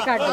Record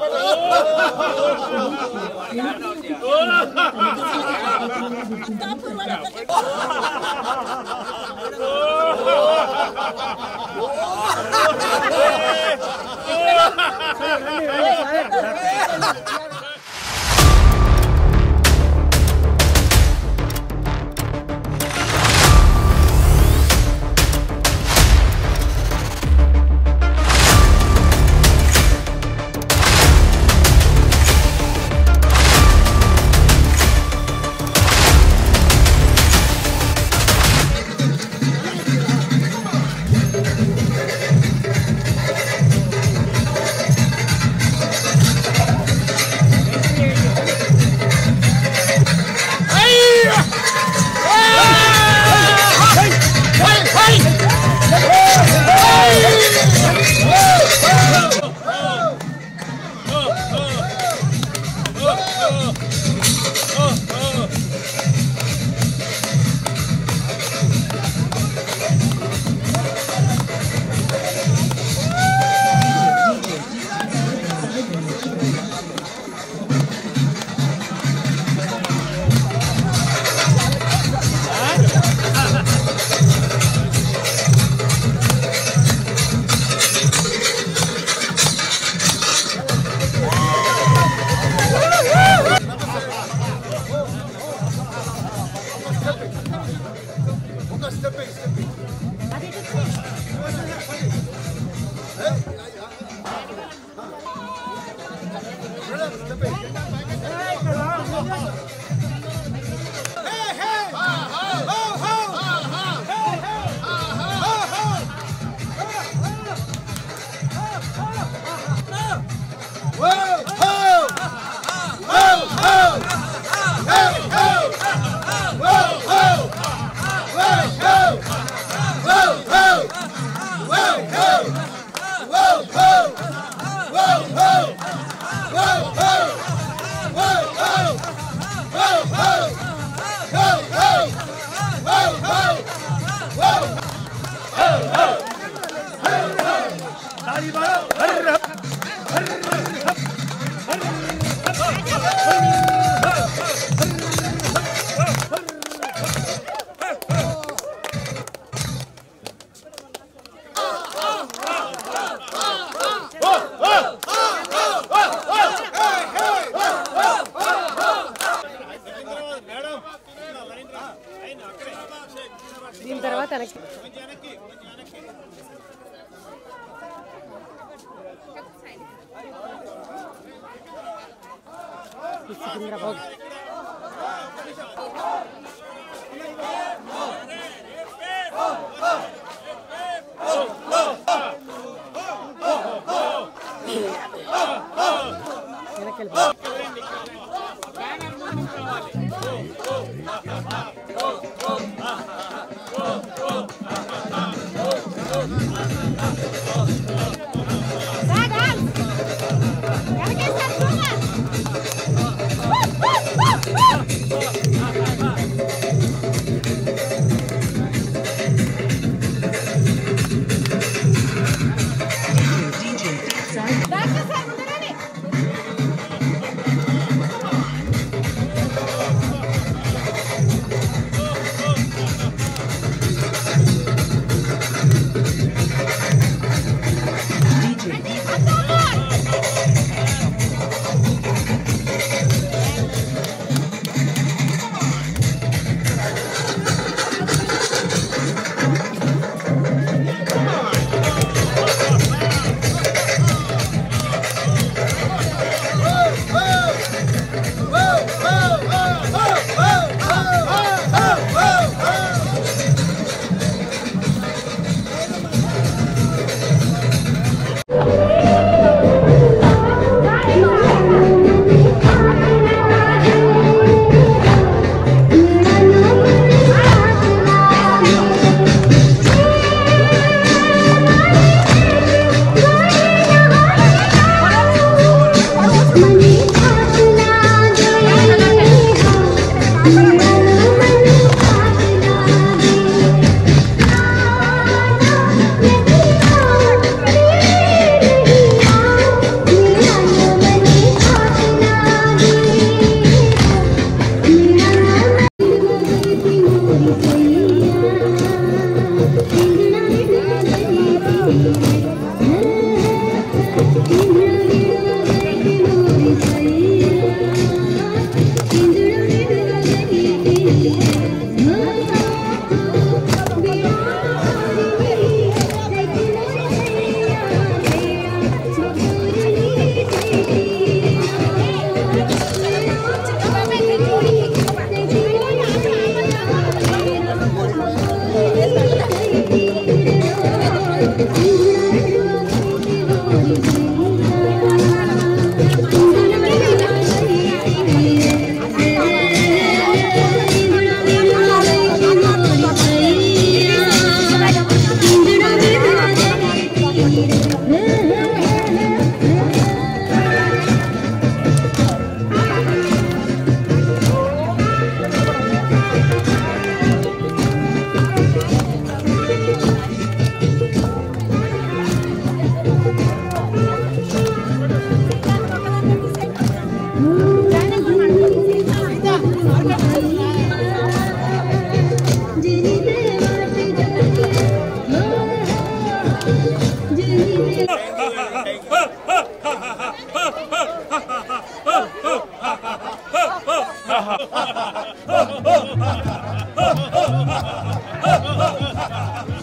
దీని తర్వాత వెనక్కి సికింద్రాబాద్ వెనక్కి వెళ్ళిపో. Vamos!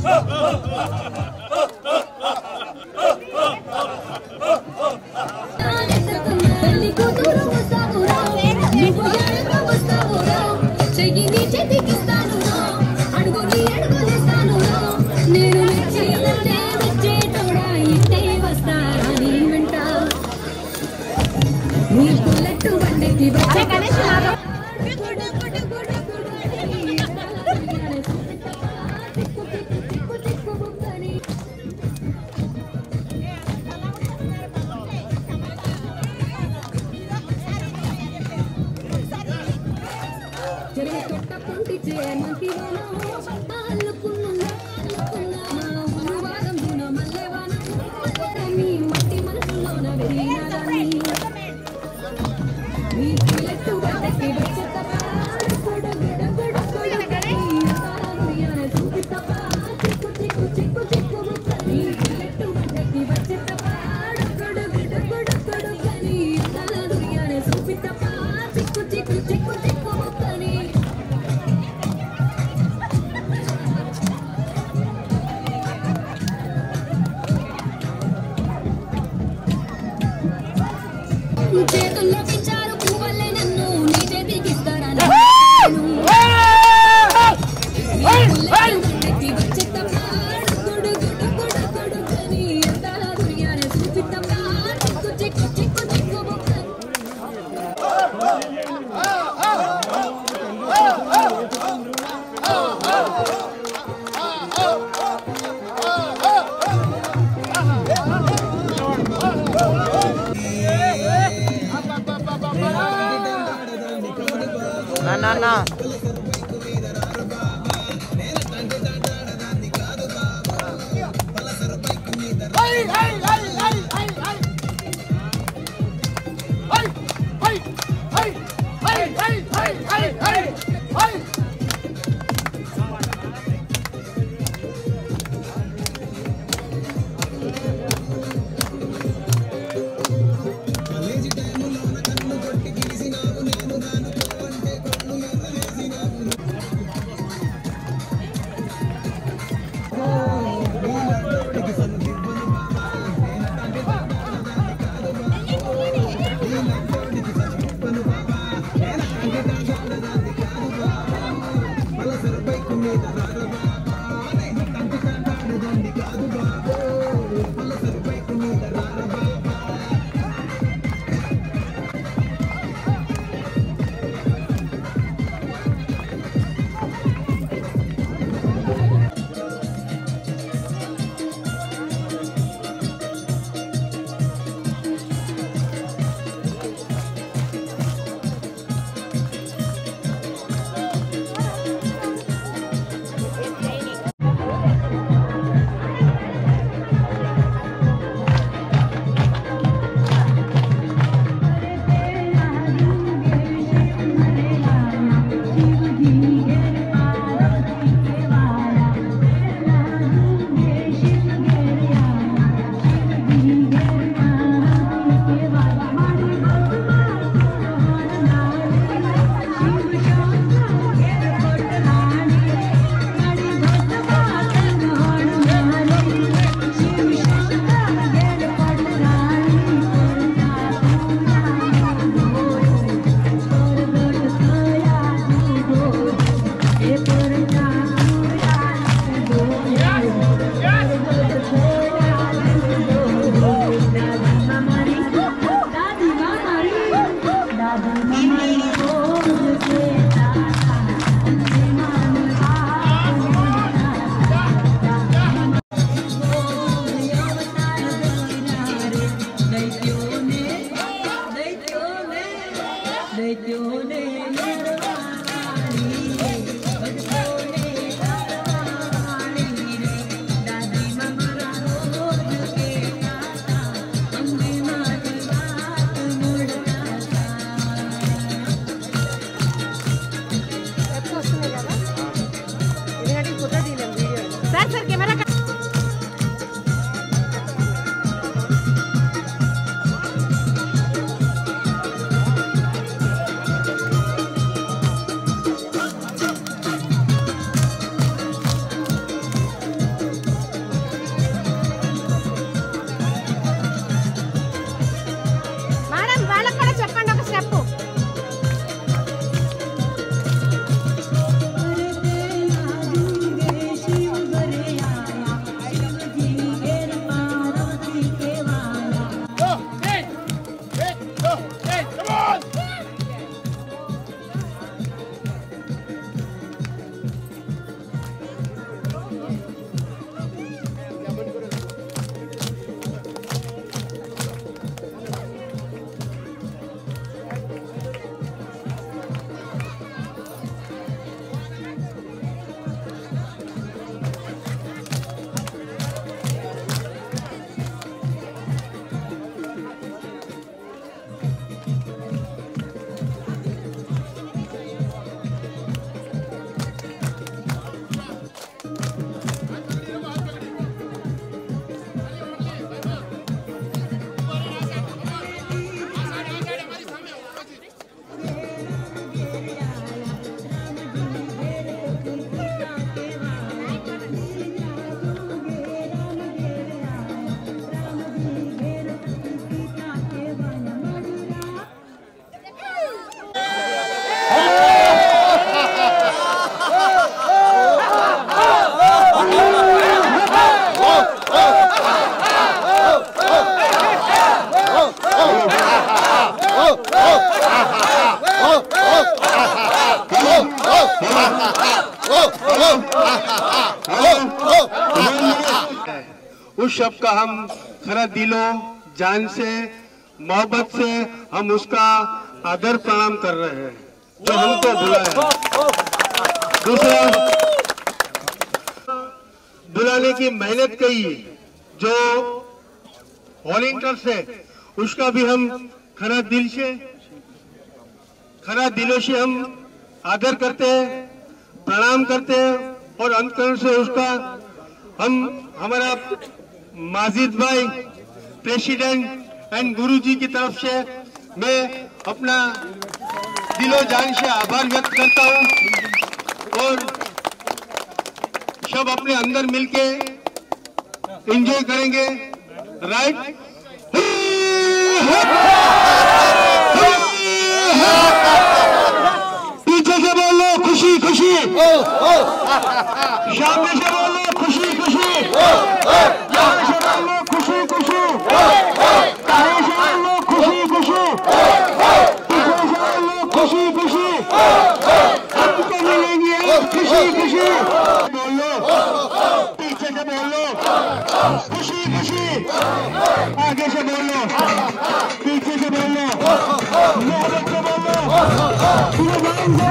పెళ్లి కూతురు వస్తావురా నువ్వు ఎడమ వస్తావురా చెయ్యి నీ చేతికిస్తానురా అడుగు నీ అడుగులేస్తానురా నేను మెచ్చేదంటే మెచ్చేటోడా ఇంటే వస్తారా నీ వెంట నీ బుల్లెట్ బండికి వచ్చే జరిగే తొట్ట పొంటి చేమంతి మట్టి మనసులోన వెరినాదాన్ని నీ పిల్లట్టు గడ్డకి వచ్చేతపా గొడ గొడ గొడ గొడ తాగుయానే చూపితపా చిక్కు చిక్కు చిక్కు చిక్కు నీ పిల్లట్టు గడ్డకి వచ్చేతపా గొడ గొడ గొడ గొడ కని తాగుయానే చూపితపా చిక్కు చిక్కు చిక్కు చిక్కు కని చేతుల్లో పిచ్చారు పువ్వల్లే నన్ను నీ చేతికిస్తారా నేను నాన్న ఎక్కువ వస్తున్నాయి కదా ఎందుకంటే కుట్ర తీయలేము వీడియో సార్ సార్ కెమెరా उस शब का हम खरा दिलो जान से मोहब्बत से हम उसका आदर प्रणाम कर रहे हैं जो हमको बुलाया दूसरा बुलाने की मेहनत कही जो वॉलेंटियर्स है उसका भी हम खरा दिल से खरा दिलों से हम आदर करते हैं प्रणाम करते हैं और अंतकरण से उसका हम हमारा माजिद भाई प्रेसिडेंट एंड गुरुजी की तरफ से मैं अपना दिलो जान से आभार व्यक्त करता हूँ और सब अपने अंदर मिलके एंजॉय करेंगे राइट पीछे से बोलो खुशी खुशी सामने से बोलो खुशी खुशी यहाँ से बोलो खुशी खुशी आगे से बोलो खुशी खुशी पीछे से बोलो खुशी खुशी हमको मिलेंगे खुशी खुशी बोलो पीछे से बोलो खुशी खुशी आगे से बोलो पीछे से बोलो मोहब्बत से बोलो पूरे जान से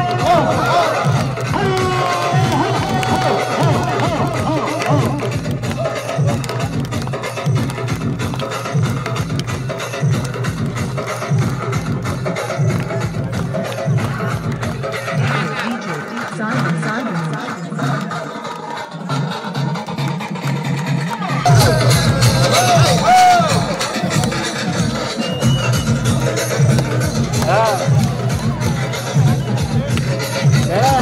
Yeah.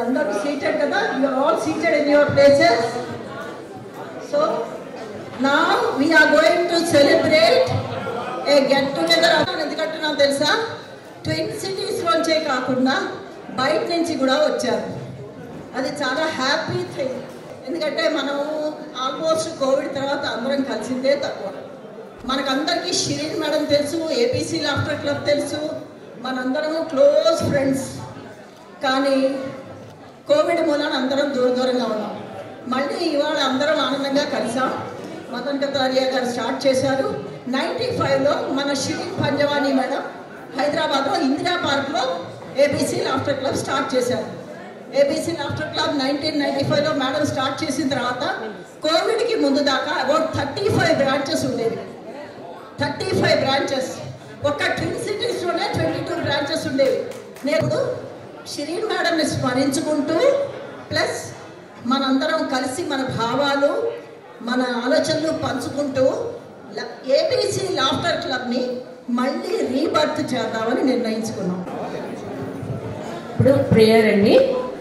అందరూ సీటెడ్ కదా you're all seated in your places so నా we're going to celebrate a get together ఎందుకంటే నాకు తెలుసా ట్విన్ సిటీస్ నుంచే కాకుండా బయట నుంచి కూడా వచ్చారు అది చాలా హ్యాపీ థింగ్ ఎందుకంటే మనము ఆల్మోస్ట్ కోవిడ్ తర్వాత అందరం కలిసిందే తక్కువ మనకందరికీ షిరీన్ మేడం తెలుసు ఏపీసీ లాఫ్టర్ క్లబ్ తెలుసు మనందరము క్లోజ్ ఫ్రెండ్స్ కానీ కోవిడ్ మూలాన అందరం దూర దూరంగా ఉన్నాం మళ్ళీ ఇవాళ అందరం ఆనందంగా కలిసాం మదన్ కతారియా గారు స్టార్ట్ చేశారు నైంటీ ఫైవ్లో మన షిరీన్ పంజవానీ మేడం హైదరాబాద్లో ఇందిరా పార్క్లో ఏబీసీ లాఫ్టర్ క్లబ్ స్టార్ట్ చేశారు ABC laughter club nineteen ninety ఫైవ్లో మేడం స్టార్ట్ చేసిన తర్వాత కోవిడ్కి ముందు దాకా అబౌట్ థర్టీ ఫైవ్ బ్రాంచెస్ ఉండేవి థర్టీ ఫైవ్ బ్రాంచెస్ ఒక్క ట్విన్ సిటీస్లోనే ట్వంటీ టూ బ్రాంచెస్ ఉండేవి నేను షిరీన్ మేడంని స్మరించుకుంటూ ప్లస్ మనందరం కలిసి మన భావాలు మన ఆలోచనలు పంచుకుంటూ ఏబీసీ లాఫ్టర్ క్లబ్ని మళ్ళీ రీబర్త్ చేద్దామని నిర్ణయించుకున్నాం ఇప్పుడు ప్రేయర్ అండి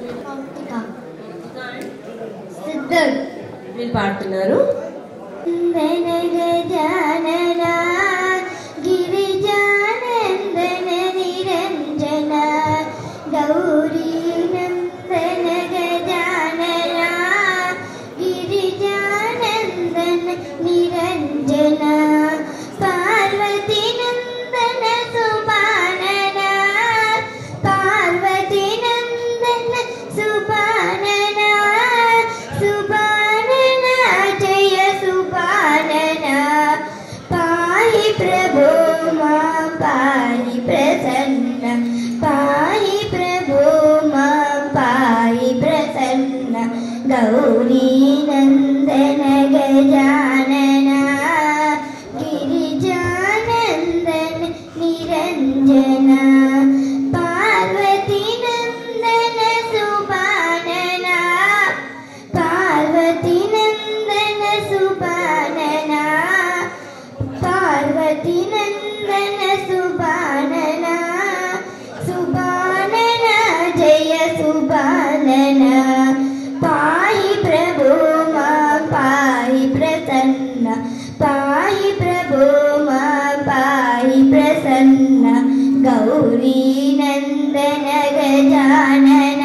సిద్ధం వీళ్ళు పాడుతున్నారు గజానన గిరిజానందన నిరంజన గౌరీ నందన గజానన గిరిజానందన నిరంజన పార్వతీ నందన సుబానన పార్వతీ నందన సుబానన సుబానన జయ సుబానన పాహి ప్రభో మా పాహి ప్రసన్న పాహి ప్రభో మా పాహి ప్రసన్న గౌరీ నందన గజానన గిరిజానందన నిరంజన పార్వతీ నందన సుబానన పార్వతీ నందన సుబానన పార్వతీ నందన సుబానన సుబానన జయ సుబానన పాహి ప్రభో మా పాహి ప్రసన్న పాహి ప్రభో మా పాహి ప్రసన్న గౌరీ నందన గజానన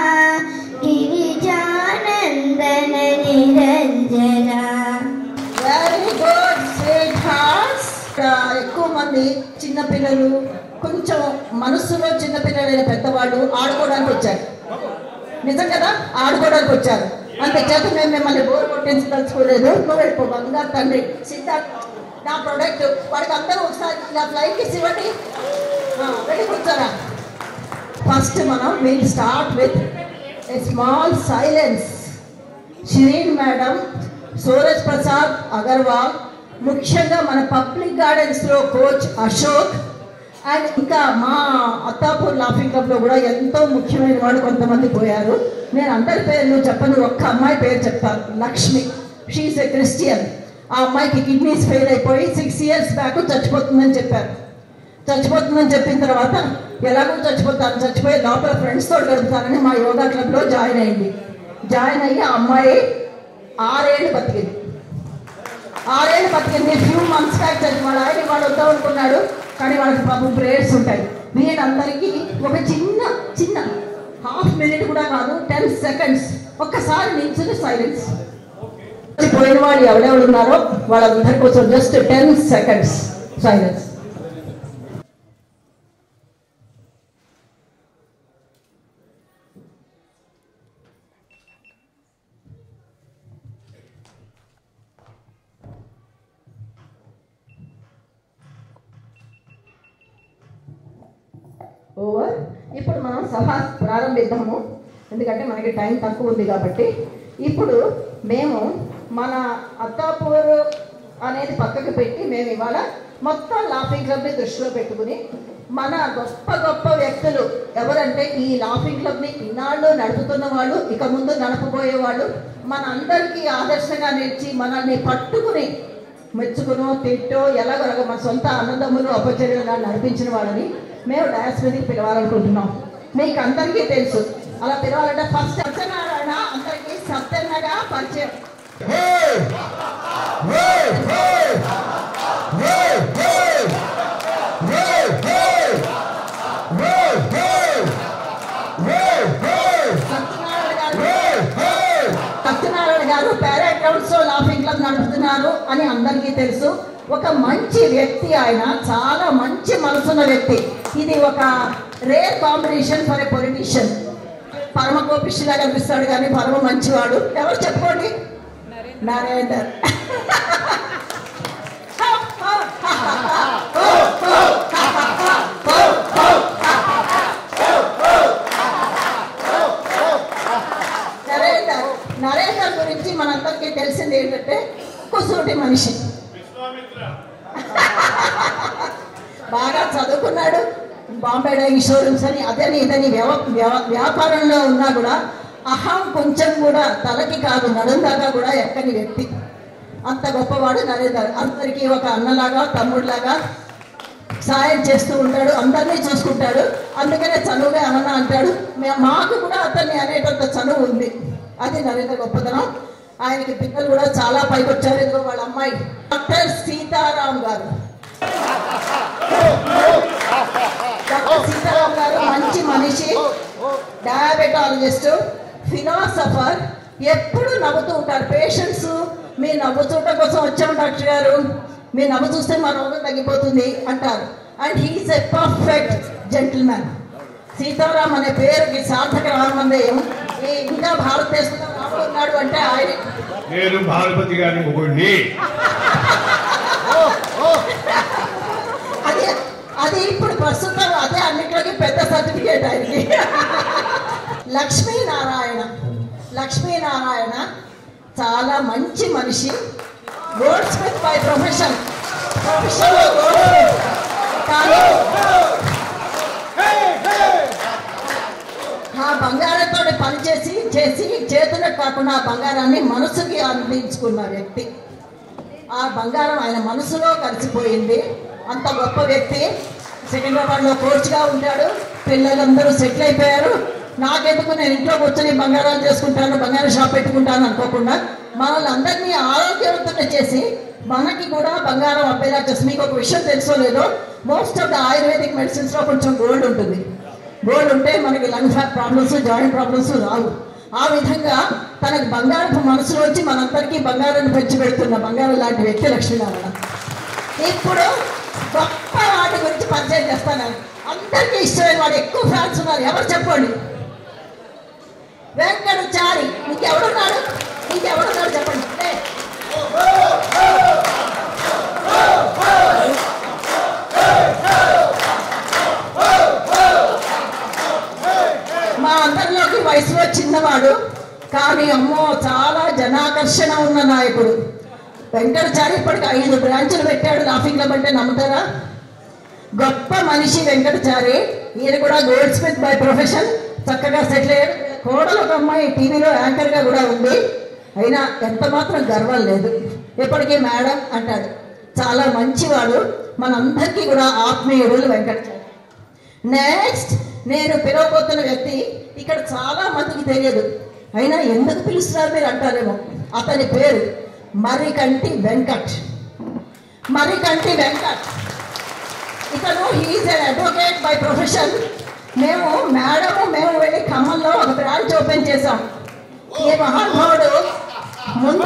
గిరిజానందన నిరంజన వెరీ గుడ్ స్వీట్ హార్ట్స్ ఎక్కువ మంది చిన్నపిల్లలు కొంచెం మనస్సులో చిన్నపిల్లలైన పెద్దవాళ్ళు ఆడుకోవడానికి వచ్చారు నిజం కదా ఆడుకోవడానికి వచ్చారు అంత చేత మేము మిమ్మల్ని బోర్ కొట్టించదలుచుకోలేదు నువ్వు వెళ్ళిపో బంగారు తండ్రి సిద్ధార్థ్ నా ప్రొడక్ట్ వాడికి అందరూ ఒకసారి ఇలా ఫ్లైట్ ఇచ్చి ఇవ్వండి ఆ, వెళ్ళి కూర్చోరా ఫస్ట్ మనం will start with a small silence Shireen madam Suraj Prasad Agarwal ముఖ్యంగా మన పబ్లిక్ గార్డెన్స్లో కోచ్ అశోక్ అండ్ ఇంకా మా అత్తాపూర్ లాఫింగ్ క్లబ్లో కూడా ఎంతో ముఖ్యమైన వాళ్ళు కొంతమంది పోయారు నేను అందరి పేర్లు చెప్పను ఒక్క అమ్మాయి పేరు చెప్తాను లక్ష్మి షీఈస్ ఎ క్రిస్టియన్ ఆ అమ్మాయికి కిడ్నీస్ ఫెయిల్ అయిపోయి సిక్స్ ఇయర్స్ బ్యాక్ చచ్చిపోతుందని చెప్పారు చచ్చిపోతుందని చెప్పిన తర్వాత ఎలాగో చచ్చిపోతాను చచ్చిపోయి లోపల ఫ్రెండ్స్తో గడుపుతానని మా యోగా క్లబ్లో జాయిన్ అయింది జాయిన్ అయ్యి ఆ అమ్మాయి ఆరేళ్ళు బతికింది ఆరేళ్ళు బతికింది ఫ్యూ మంత్స్ బ్యాక్ చచ్చి వాళ్ళ ఆయన వాడు వద్దాం అనుకున్నాడు కానీ వాళ్ళకి పాపం ప్రేయర్స్ ఉంటాయి వీళ్ళందరికీ ఒక చిన్న చిన్న హాఫ్ మినిట్ కూడా కాదు టెన్ సెకండ్స్ ఒక్కసారి నిల్చుని సైలెన్స్ పోయిన వాళ్ళు ఎవరెవరు ఉన్నారో వాళ్ళందరి కోసం just ten seconds silence over ఇప్పుడు మనం సభ ప్రారంభిద్దాము ఎందుకంటే మనకి టైం తక్కువ ఉంది కాబట్టి ఇప్పుడు మేము మన అత్తాపూర్ అనేది పక్కకు పెట్టి మేము ఇవాళ మొత్తం లాఫింగ్ క్లబ్ని దృష్టిలో పెట్టుకుని మన గొప్ప గొప్ప వ్యక్తులు ఎవరంటే ఈ లాఫింగ్ క్లబ్ని ఇన్నాళ్ళు నడుపుతున్న వాళ్ళు ఇక ముందు నడపబోయే వాళ్ళు మన అందరికీ ఆదర్శంగా నిలిచి మనల్ని పట్టుకుని మెచ్చుకునో తిట్టో ఎలాగొలగ మన సొంత అన్నదమ్ములు అపచర్యలుగా నడిపించిన వాళ్ళని మేము డయాస్ మీదకి పిలవాలనుకుంటున్నాం మీకు అందరికీ తెలుసు అలా పిలవాలంటే ఫస్ట్ సత్యనారాయణ అందరికీ సత్యన్నగా పరిచయం సత్యనారాయణ గారు సత్యనారాయణ గారు పారాగ్రౌండ్స్ లో లాఫింగ్ క్లబ్ నడుపుతున్నారు అని అందరికీ తెలుసు ఒక మంచి వ్యక్తి ఆయన చాలా మంచి మనసున్న వ్యక్తి ఇది ఒక rare combination for a politician పరమ కోపిష్టిలా కనిపిస్తాడు కానీ పరమ మంచివాడు ఎవరు చెప్పుకోండి నరేందర్ నరేందర్ నరేందర్ గురించి మనందరికీ తెలిసింది ఏంటంటే కుసూటి మనిషి బాగా చదువుకున్నాడు బాంబే డైయింగ్ షోరూమ్స్ అని అదని ఇదని వ్యవ వ్యవ- వ్యాపారంలో ఉన్నా కూడా అహం కొంచెం కూడా తలకి కాదు నడుం దాకా కూడా ఎక్కని వ్యక్తి అంత గొప్పవాడు నరేందర్ అందరికీ ఒక అన్నలాగా తమ్ముడిలాగా సాయం చేస్తూ ఉంటాడు అందరినీ చూసుకుంటాడు అందుకనే చనువుగా ఏమన్నా అంటాడు మే- మాకు కూడా అతన్ని అనేటంత చనువు ఉంది అది నరేంద్ర గొప్పతనం ఆయనకి పిల్లలు కూడా చాలా పైకి వచ్చారు ఇదిగో వాళ్ళ అమ్మాయి డాక్టర్ సీతారాం గారు డాక్టర్ సీతారాం గారు మంచి మనిషి డయాబెటాలజిస్ట్ ఫిలాసఫర్ ఎప్పుడు నవ్వుతూ ఉంటారు పేషెంట్స్ మీ నవ్వు చూడటం కోసం వచ్చాం డాక్టర్ గారు మీ నవ్వు చూస్తే మా రోగం తగ్గిపోతుంది అంటారు and he's a perfect gentleman Sitaram అనే పేరుకి సార్థక రామందేయం ఈ ఇంకా భారతదేశంలో రాముడు ఉన్నాడు అంటే ఆయన నేను భారపతి గారి మొగుడిని అది అది ఇప్పుడు ప్రస్తుతం అదే అన్నిట్లోకి పెద్ద సర్టిఫికేట్ ఆయనకి లక్ష్మీనారాయణ లక్ష్మీనారాయణ చాలా మంచి మనిషి goldsmith by profession profession కానీ ఆ బంగారంతో పనిచేసి చేసి చేతులకు కాకుండా ఆ బంగారాన్ని మనసుకి అందించుకున్న వ్యక్తి ఆ బంగారం ఆయన మనసులో కలిసిపోయింది అంత గొప్ప వ్యక్తి సికింద్రాబాద్లో కోచ్గా ఉంటాడు పిల్లలందరూ సెటిల్ అయిపోయారు నాకెందుకు నేను ఇంట్లో కూర్చొని బంగారాలు చేసుకుంటాను బంగారం షాప్ పెట్టుకుంటాను అనుకోకుండా మనల్ని అందరినీ ఆరోగ్యవంతంగా చేసి మనకి కూడా బంగారం అప్పేలా చేసి మీకు ఒక విషయం తెలుసో లేదో మోస్ట్ ఆఫ్ ద ఆయుర్వేదిక్ మెడిసిన్స్లో కొంచెం గోల్డ్ ఉంటుంది గోల్డ్ ఉంటే మనకి లంగ్ ప్రాబ్లమ్స్ జాయింట్ ప్రాబ్లమ్స్ రావు ఆ విధంగా తనకు బంగారపు మనసులోంచి మనందరికీ బంగారాన్ని పెంచి పెడుతున్న బంగారం లాంటి వ్యక్తి లక్ష్మీనారాయణ ఇప్పుడు గొప్ప వాటి గురించి పరిచయం చేస్తాను అందరికీ ఇష్టమైన వాడు ఎక్కువ ఫ్యాన్స్ ఉన్నారు ఎవరు చెప్పండి వెంకటచారి ఇంకెవడున్నాడు ఇంకెవడున్నాడు చెప్పండి లే. మా అందరిలోకి వయసులో చిన్నవాడు కానీ అమ్మో చాలా జనాకర్షణ ఉన్న నాయకుడు వెంకటచారి ఇప్పటికి ఐదు బ్రాంచులు పెట్టాడు లాఫింగ్ క్లబ్ అంటే నమ్ముతారా గొప్ప మనిషి వెంకటచారి ఈయన కూడా గోల్డ్ స్మిత్ బై ప్రొఫెషన్ చక్కగా సెటిల్ అయ్యాడు కోడలు ఒక అమ్మాయి టీవీలో యాంకర్గా కూడా ఉంది అయినా ఎంత మాత్రం గర్వం లేదు ఎప్పటికీ మేడం అంటాడు చాలా మంచివాడు మనందరికీ కూడా ఆత్మీయుడు వెంకటచారి నెక్స్ట్ నేను పిలవబోతున్న వ్యక్తి ఇక్కడ చాలా మందికి తెలియదు అయినా ఎందుకు పిలుస్తున్నారు మీరు అంటారేమో అతని పేరు మరికంటి వెంకట్ మరికంటి వెంకట్ ఇతను he's an advocate by profession మేము మేడము మేము వెళ్ళి ఖమ్మంలో ఒక బ్రాంచ్ ఓపెన్ చేశాం ఈ మహానుభావుడు ముందు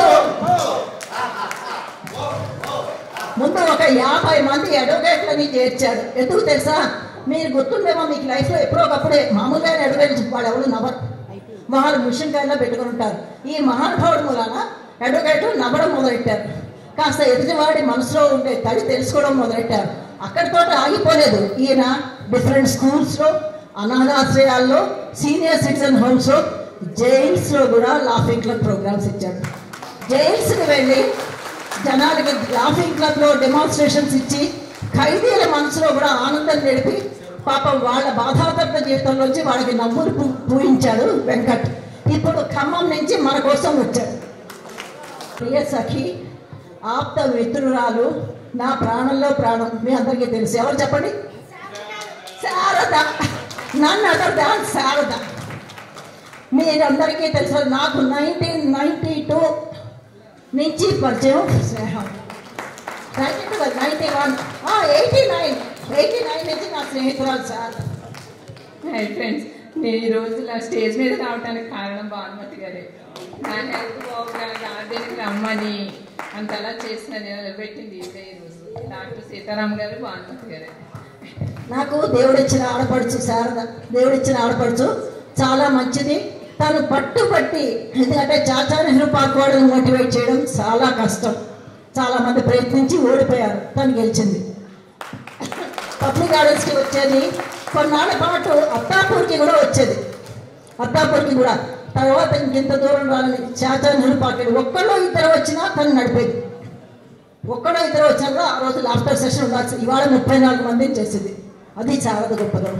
ముందు ఒక యాభై మంది అడ్వకేట్లని చేర్చాడు ఎందుకు తెలుసా మీరు గుర్తుండేమో మీకు లైఫ్లో ఎప్పుడో ఒకప్పుడే మామూలుగా అడ్వకేట్ వాడు ఎవరు నవ్వరు వాళ్ళు మిషన్ కాయలో పెట్టుకుని ఉంటారు ఈ మహానుభావుడు మూలాన అడ్వకేట్లు నవ్వడం మొదలెట్టారు కాస్త ఎదుటివాడి మనసులో ఉండే తడి తెలుసుకోవడం మొదలెట్టారు అక్కడితో ఆగిపోలేదు ఈయన డిఫరెంట్ స్కూల్స్లో అనాథాశ్రయాల్లో సీనియర్ సిటిజన్ హోమ్స్లో జైల్స్లో కూడా లాఫింగ్ క్లబ్ ప్రోగ్రామ్స్ ఇచ్చాడు జైల్స్కి వెళ్ళి జనాలకి లాఫింగ్ క్లబ్లో డెమాన్స్ట్రేషన్స్ ఇచ్చి ఖైదీల మనసులో కూడా ఆనందం నిలిపి పాపం వాళ్ళ బాధాతత్వ జీవితంలోంచి వాళ్ళకి నవ్వులు పూ పూయించాడు వెంకట్ ఇప్పుడు ఖమ్మం నుంచి మన కోసం వచ్చాడు ప్రియ సఖి ఆప్త మిత్రురాలు నా ప్రాణంలో ప్రాణం మీ అందరికీ తెలుసు ఎవరు చెప్పండి శారద నన్ను అదర్ దాన్ శారద మీరందరికీ తెలుసు నాకు నైన్టీన్ నైంటీ టూ నుంచి పరిచయం స్నేహం ninety two ninety one eighty nine eighty nine నుంచి నా స్నేహితురాలు సార్ హాయ్ ఫ్రెండ్స్ నేను ఈ రోజు ఇలా స్టేజ్ మీద రావడానికి కారణం భానుమతి గారే నా హెల్త్ బాగుండాలి గార్డెన్కి రమ్మని అంతలా చేసినది నిలబెట్టింది ఇదే ఈరోజు డాక్టర్ సీతారాం గారు భానుమతి గారే నాకు దేవుడిచ్చిన ఆడపడుచు శారద దేవుడిచ్చిన ఆడపడుచు చాలా మంచిది తను పట్టుబట్టి ఎందుకంటే చాచా నెహ్రూ పార్క్ వాళ్ళని మోటివేట్ చేయడం చాలా కష్టం చాలా మంది ప్రయత్నించి ఓడిపోయారు తను గెలిచింది పబ్లిక్ గార్డెన్స్కి వచ్చేది కొన్నాళ్ళ పాటు అత్తాపూర్కి కూడా వచ్చేది అత్తాపూర్కి కూడా తర్వాత ఇంకెంత దూరం రాలని చాచా నెహ్రూ పార్క్ ఒక్కళ్ళు ఇద్దరు వచ్చినా తను నడిపేది ఒక్కడో ఇద్దరు వచ్చాక ఆ రోజు లాఫ్టర్ సెషన్ ఉండాల్సి ఇవాళ ముప్పై నాలుగు మందిని చేసింది అది చాలా గొప్పదనం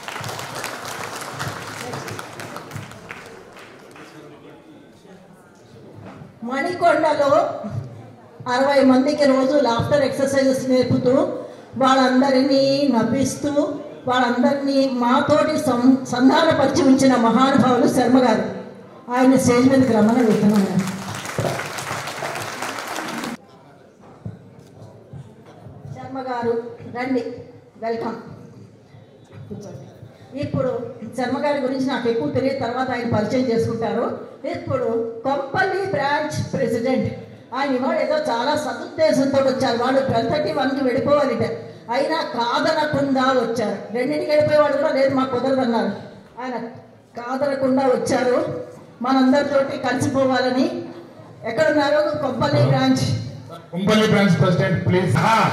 మణికొండలో అరవై మందికి రోజు లాఫ్టర్ ఎక్సర్సైజెస్ నేర్పుతూ వాళ్ళందరినీ నవ్విస్తూ వాళ్ళందరినీ మాతోటి సం సంధానపరిచి ఉంచిన మహానుభావులు శర్మ గారు ఆయన స్టేజ్ మీదకి రమ్మని వెళ్తున్నాను శర్మ గారు రండి వెల్కమ్ కూర్చోండి ఇప్పుడు శర్మ గారి గురించి నాకు ఎక్కువ తెలియదు తర్వాత ఆయన పరిచయం చేసుకుంటారు ఇప్పుడు కొంపల్లి బ్రాంచ్ ప్రెసిడెంట్ ఆయన ఇవాళ ఏదో చాలా సదుద్దేశంతో వచ్చారు వాళ్ళు ట్వెల్వ్ థర్టీ వన్కి వెళ్ళిపోవాలిట అయినా కాదనకుండా వచ్చారు రెండింటికి వెళ్ళిపోయేవాడు కూడా లేదు మాకు కుదరదన్నారు ఆయన కాదనకుండా వచ్చారు మనందరితోటి కలిసిపోవాలని ఎక్కడున్నారు Kompally branch Kompally branch president please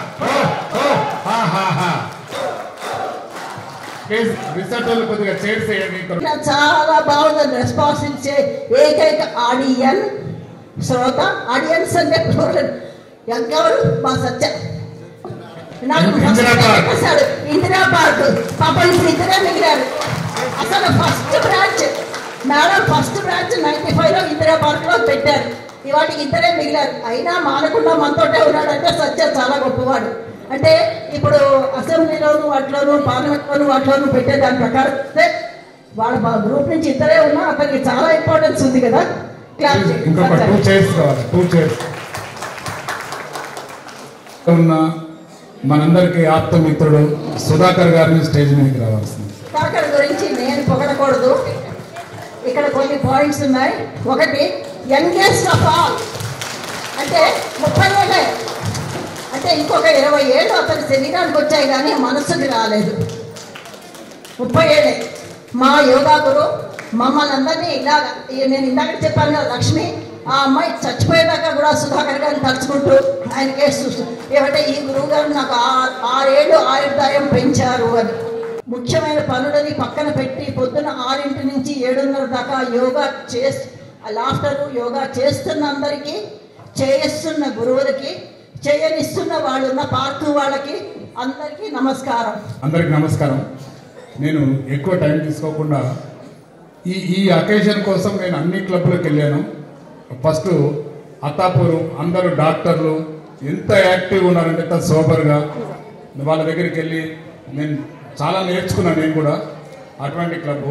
please research వాళ్ళు కొద్దిగా చైర్స్ వేయండి ఇక్కడ. ఇలా చాలా బాగుందని రెస్పాన్స్ ఇచ్చే ఏకైక ఆడియన్ శ్రోత ఆడియన్స్ అంటే plural. ఎవరు మా సత్య నాకు ఇందిరా first పార్క్. చెప్పేశాడు, ఇందిరా పార్క్ పాప ఇప్పుడు ఇద్దరే మిగిలారు అసలు first branch madam first branch ninety five లో ఇందిరా పార్క్ లో పెట్టారు ఇవాటికి ఇద్దరే మిగిలారు అయినా మానకుండా మనతోటే ఉన్నాడంటే సత్య చాలా గొప్పవాడు అంటే ఇప్పుడు అసెంబ్లీలోను వాటిలోను పార్లమెంట్లోను వాటిలోను పెట్టే దాని ప్రకారం అయితే వాళ్ళ బా- గ్రూప్ నుంచి ఇద్దరే ఉన్నా అతనికి చాలా ఇంపార్టెన్స్ ఉంది కదా క్లాప్ ప్లీజ్ చేయండి. ఇంకొక టూ చైర్స్ కావాలి టూ చైర్స్ ఉన్న మనందరికీ ఆప్తమిత్రుడు సుధాకర్ గారిని స్టేజ్ మీదకి రావాల్సింది డాక్టర్ గురించి నేను పొగడకూడదు ఇక్కడ కొన్ని పాయింట్స్ ఉన్నాయి ఒకటి యంగెస్ట్ ఆఫ్ ఆల్ అంటే ముప్పై ఏళ్ళే అంటే ఇంకొక ఇరవై ఏళ్ళు అతని శరీరానికి వచ్చాయి కానీ మనస్సుకి రాలేదు ముప్పై ఏళ్ళే మా యోగా గురు మమ్మల్ని అందరినీ ఇలాగ ఈ- నేను ఇందాక చెప్పాను కదా లక్ష్మి ఆ అమ్మాయి చచ్చిపోయేదాకా కూడా సుధాకర్ గారిని తలుచుకుంటూ ఆయన కేసు చూస్తూ ఏమంటే ఈ గురువు గారు నాకు ఆ- ఆరేళ్ళు ఆయుర్దాయం పెంచారు అని ముఖ్యమైన పనులని పక్కన పెట్టి పొద్దున ఆరింటి నుంచి ఏడున్నర దాకా యోగా చేస్ లాఫ్టర్ యోగా చేస్తున్న అందరికీ చేయిస్తున్న గురువులకి చేయనిస్తున్న వాళ్ళు ఉన్న పార్కు వాళ్ళకి అందరికీ నమస్కారం అందరికి నమస్కారం నేను ఎక్కువ టైం తీసుకోకుండా ఈ ఈ అకేషన్ కోసం నేను అన్ని క్లబ్లకు వెళ్ళాను ఫస్ట్ అత్తాపూర్ అందరూ డాక్టర్లు ఎంత యాక్టివ్గా ఉన్నారంటే ఎంత సోబర్గా వాళ్ళ దగ్గరికి వెళ్ళి నేను చాలా నేర్చుకున్నాను నేను కూడా అటువంటి క్లబ్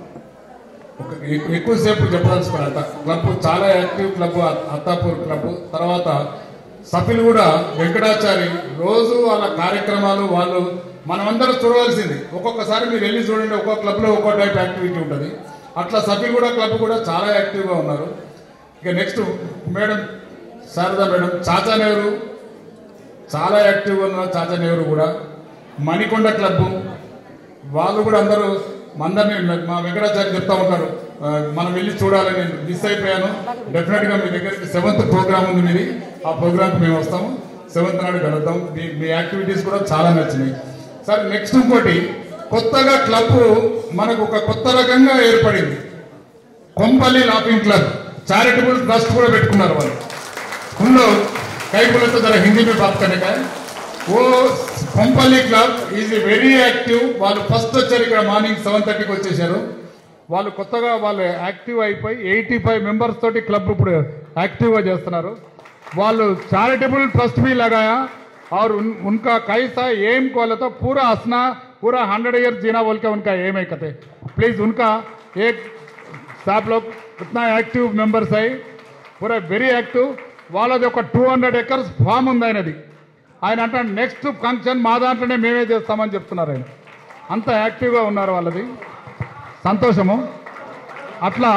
ఒక ఎక్కు- ఎక్కువసేపు చెప్పదలుచుకున్నాను అత్త క్లబ్ చాలా యాక్టివ్ క్లబ్ అత్- అత్తాపూర్ క్లబ్ తర్వాత సభ్యులు కూడా వెంకటాచారి రోజు వాళ్ళ కార్యక్రమాలు వాళ్ళు మనమందరం చూడవలసింది ఒక్కొక్కసారి మీరు వెళ్ళి చూడండి ఒక్కొక్క క్లబ్లో ఒక్కో టైప్ యాక్టివిటీ ఉంటుంది అట్లా సభ్యులు కూడా క్లబ్ కూడా చాలా యాక్టివ్గా ఉన్నారు ఇక next madam Sharada madam Chacha Nehru చాలా యాక్టివ్గా ఉన్నారు చాచా నెహ్రూ కూడా మణికొండ క్లబ్ వాళ్ళు కూడా అందరూ అందరినీ మా వెంకటాచార్య చెప్తా ఉంటారు ఆ, మనం వెళ్ళి చూడాలని నేను మిస్ అయిపోయాను డెఫినెట్ గా మీ దగ్గరికి సెవెంత్ ప్రోగ్రామ్ ఉంది మీది ఆ ప్రోగ్రామ్ కి మేము వస్తాము సెవెంత్ నాడు కలుద్దాం మీ మీ యాక్టివిటీస్ కూడా చాలా నచ్చినాయి సరే నెక్స్ట్ ఇంకోటి కొత్తగా క్లబ్ మనకు ఒక కొత్త రకంగా ఏర్పడింది Kompally laughing club charitable trust కూడా పెట్టుకున్నారు వాళ్ళు हम लोग कई बोले तो जरा हिंदी में बात करने का है वो Kompally club is very active వాళ్ళు ఫస్ట్ వచ్చారు ఇక్కడ మార్నింగ్ సెవెన్ థర్టీకి వచ్చేసారు వాళ్ళు కొత్తగా వాళ్ళు యాక్టివ్ అయిపోయి ఎయిటీ ఫైవ్ మెంబర్స్ తోటి క్లబ్ ఇప్పుడు యాక్టివ్గా చేస్తున్నారు వాళ్ళు చారిటబుల్ ट्रस्ट भी लगाया और उन, उनका कैसा एम को तो पूरा हंसना पूरा हंड्रेड ईयर जीना बोल के उनका एम है कहते प्लीज उनका एक सब लोग इतना యాక్టివ్ మెంబర్స్ అయ్యి పూరా వెరీ యాక్టివ్ వాళ్ళది ఒక టూ హండ్రెడ్ ఎకర్స్ ఫామ్ ఉంది ఆయనది ఆయన అంటే నెక్స్ట్ ఫంక్షన్ మా దాంట్లోనే మేమే చేస్తామని చెప్తున్నారు ఆయన అంత యాక్టివ్గా ఉన్నారు వాళ్ళది సంతోషము అట్లా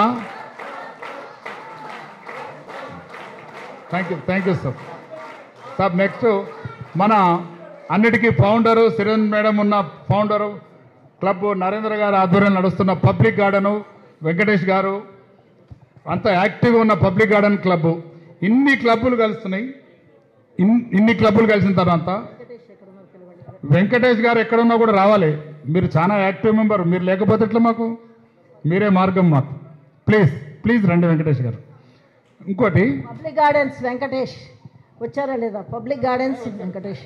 thank you thank you sir sir next మన అన్నిటికీ ఫౌండరు సిరంజ్ మేడం ఉన్న ఫౌండరు క్లబ్ నరేంద్ర గారు ఆధ్వర్యంలో నడుస్తున్న పబ్లిక్ గార్డెను వెంకటేష్ గారు అంత యాక్టివ్గా ఉన్న పబ్లిక్ గార్డెన్ క్లబ్ ఇన్ని క్లబ్బులు కలుస్తున్నాయి ఇన్- ఇన్ని క్లబ్బులు కలిసిన తర్వాత వెంకటేష్ గారు ఎక్కడున్నా కూడా రావాలి మీరు చాలా యాక్టివ్ మెంబర్ మీరు లేకపోతే ఎట్లా మాకు మీరే మార్గం మాకు ప్లీజ్ ప్లీజ్ రండి వెంకటేష్ గారు ఇంకోటి పబ్లిక్ గార్డెన్స్ వెంకటేష్ వచ్చారా లేదా పబ్లిక్ గార్డెన్స్ వెంకటేష్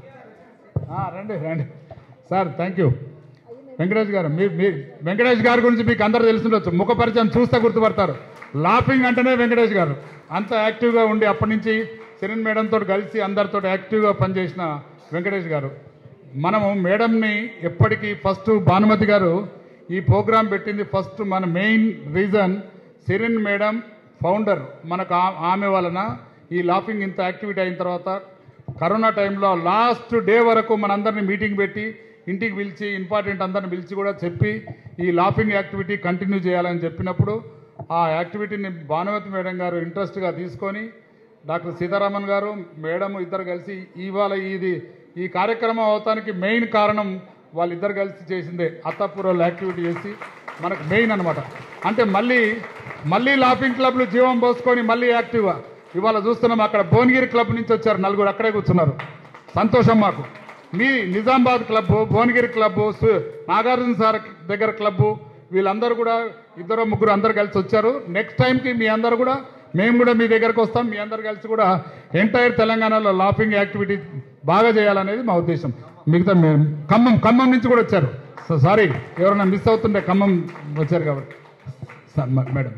ఆ, రండి రండి సార్ థ్యాంక్ యూ వెంకటేష్ గారు మీ మీ వెంకటేష్ గారి గురించి మీకు అందరూ తెలుసుండొచ్చు ముఖ పరిచయం చూస్తే గుర్తుపడతారు లాఫింగ్ అంటేనే వెంకటేష్ గారు అంత యాక్టివ్గా ఉండి అప్పటి నుంచి సిరిన్ మేడంతో కలిసి అందరితో యాక్టివ్గా పనిచేసిన వెంకటేష్ గారు మనము మేడంని ఎప్పటికీ ఫస్ట్ భానుమతి గారు ఈ ప్రోగ్రాం పెట్టింది ఫస్ట్ మన మెయిన్ రీజన్ సిరిన్ మేడం ఫౌండర్ మనకు ఆ- ఆమె వలన ఈ లాఫింగ్ ఇంత యాక్టివిటీ అయిన తర్వాత కరోనా టైంలో లాస్ట్ డే వరకు మనందరినీ మీటింగ్ పెట్టి ఇంటికి పిలిచి ఇంపార్టెంట్ అందరిని పిలిచి కూడా చెప్పి ఈ లాఫింగ్ యాక్టివిటీ కంటిన్యూ చేయాలని చెప్పినప్పుడు ఆ యాక్టివిటీని భానుమతి మేడం గారు ఇంట్రెస్ట్గా తీసుకొని డాక్టర్ సీతారామన్ గారు మేడం ఇద్దరు కలిసి ఇవాళ ఇది ఈ కార్యక్రమం అవటానికి మెయిన్ కారణం వాళ్ళిద్దరు కలిసి చేసిందే అత్తాపూర్వలు యాక్టివిటీ చేసి మనకు మెయిన్ అనమాట అంటే మళ్ళీ మళ్ళీ లాఫింగ్ క్లబ్లు జీవం పోసుకొని మళ్ళీ యాక్టివ్గా ఇవాళ చూస్తున్నాం అక్కడ భువనగిరి క్లబ్ నుంచి వచ్చారు నలుగురు అక్కడే కూర్చున్నారు సంతోషం మాకు మీ నిజామాబాద్ క్లబ్ భువనగిరి క్లబ్ సు- నాగార్జున సార్ దగ్గర క్లబ్ వీళ్ళందరూ కూడా ఇద్దరు ముగ్గురు అందరు కలిసి వచ్చారు నెక్స్ట్ టైంకి మీ అందరు కూడా మేము కూడా మీ దగ్గరకు వస్తాం మీ అందరు కలిసి కూడా ఎంటైర్ తెలంగాణలో లాఫింగ్ యాక్టివిటీ బాగా చేయాలనేది మా ఉద్దేశం మిగతా మేము ఖమ్మం ఖమ్మం నుంచి కూడా వచ్చారు సో సారీ ఎవరైనా మిస్ అవుతుంటే ఖమ్మం వచ్చారు కాబట్టి సార్ మ- మేడం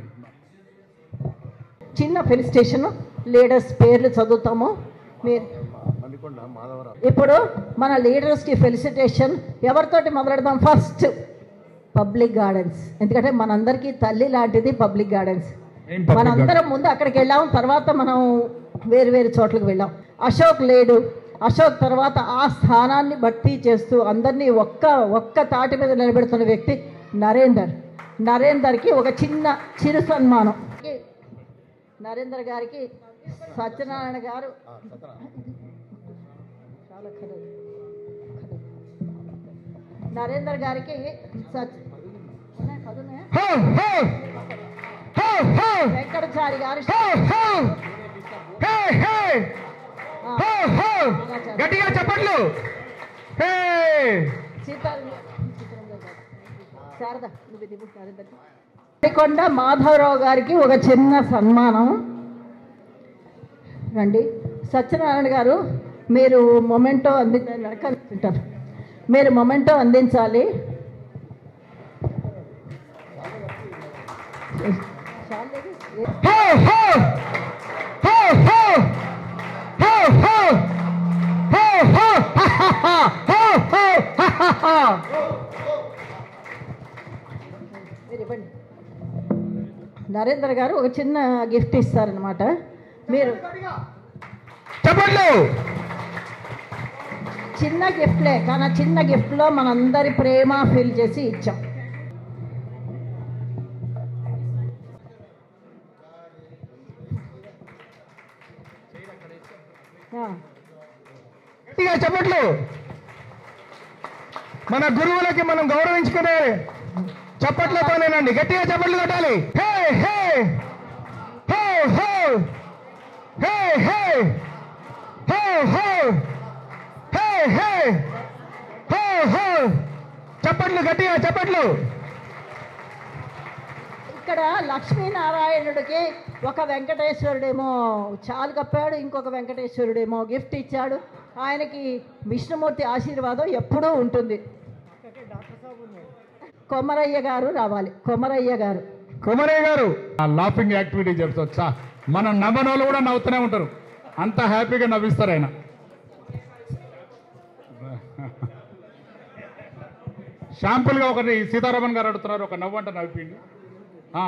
చిన్న ఫెలిసిటేషన్ లీడర్స్ పేర్లు చదువుతాము మీరు ఇప్పుడు మన లీడర్స్కి ఫెలిసిటేషన్ ఎవరితోటి మొదలెడదాం ఫస్ట్ పబ్లిక్ గార్డెన్స్ ఎందుకంటే మనందరికీ తల్లి లాంటిది పబ్లిక్ గార్డెన్స్ Main public మనందరం ముందు అక్కడికి వెళ్ళాం తర్వాత మనం వేరు వేరు చోట్లకు వెళ్ళాం అశోక్ లేడు అశోక్ తర్వాత ఆ స్థానాన్ని భర్తీ చేస్తూ అందరినీ ఒక్క ఒక్క తాటి మీద నిలబెడుతున్న వ్యక్తి నరేందర్ నరేందర్కి ఒక చిన్న చిరు సన్మానం నరేందర్ గారికి సత్యనారాయణ గారు చాలా ఖరీదు. నరేందర్ గారికి సత్ ఉన్నాయా? పదున్నాయా? వెంకటాచారి గారు గట్టిగా చెప్పట్లు సీతా శారద నువ్వు ఇది ఇవ్వు, నరేందర్కి. మణికొండ మాధవరావు గారికి ఒక చిన్న సన్మానం రండి సత్యనారాయణ గారు మీరు మొమెంటో అందించాలి వెనకాల మీరు మొమెంటో అందించాలి మీరు ఇవ్వండి నరేంద్ర గారు ఒక చిన్న గిఫ్ట్ ఇస్తారనమాట మీరు చెప్పట్లు చిన్న గిఫ్ట్లే కానీ ఆ చిన్న గిఫ్ట్లో మనందరి ప్రేమ ఫీల్ చేసి ఇచ్చాం ఆ, గట్టిగా చెప్పట్లు మన గురువులకి మనం గౌరవించుకునే చప్పట్లతోనేనండి గట్టిగా చప్పట్లు కొట్టాలి హే హే హో హో హే హే హో హో హే హే హో హో చప్పట్లు గట్టిగా చప్పట్లు ఇక్కడ లక్ష్మీనారాయణుడికి ఒక వెంకటేశ్వరుడేమో చాలు కప్పాడు ఇంకొక వెంకటేశ్వరుడేమో గిఫ్ట్ ఇచ్చాడు ఆయనకి విష్ణుమూర్తి ఆశీర్వాదం ఎప్పుడూ ఉంటుంది కొమరయ్య గారు రావాలి కొమరయ్య గారు కుమరయ్య గారు ఆ లాఫింగ్ యాక్టివిటీ చెప్తా మన నవ్వనోళ్ళు కూడా నవ్వుతూనే ఉంటారు అంత హ్యాపీగా నవ్విస్తారు ఆయన షాంపుల్గా ఒకటి సీతారామన్ గారు అడుగుతున్నారు ఒక నవ్వు అంటే నవ్విండి ఆ,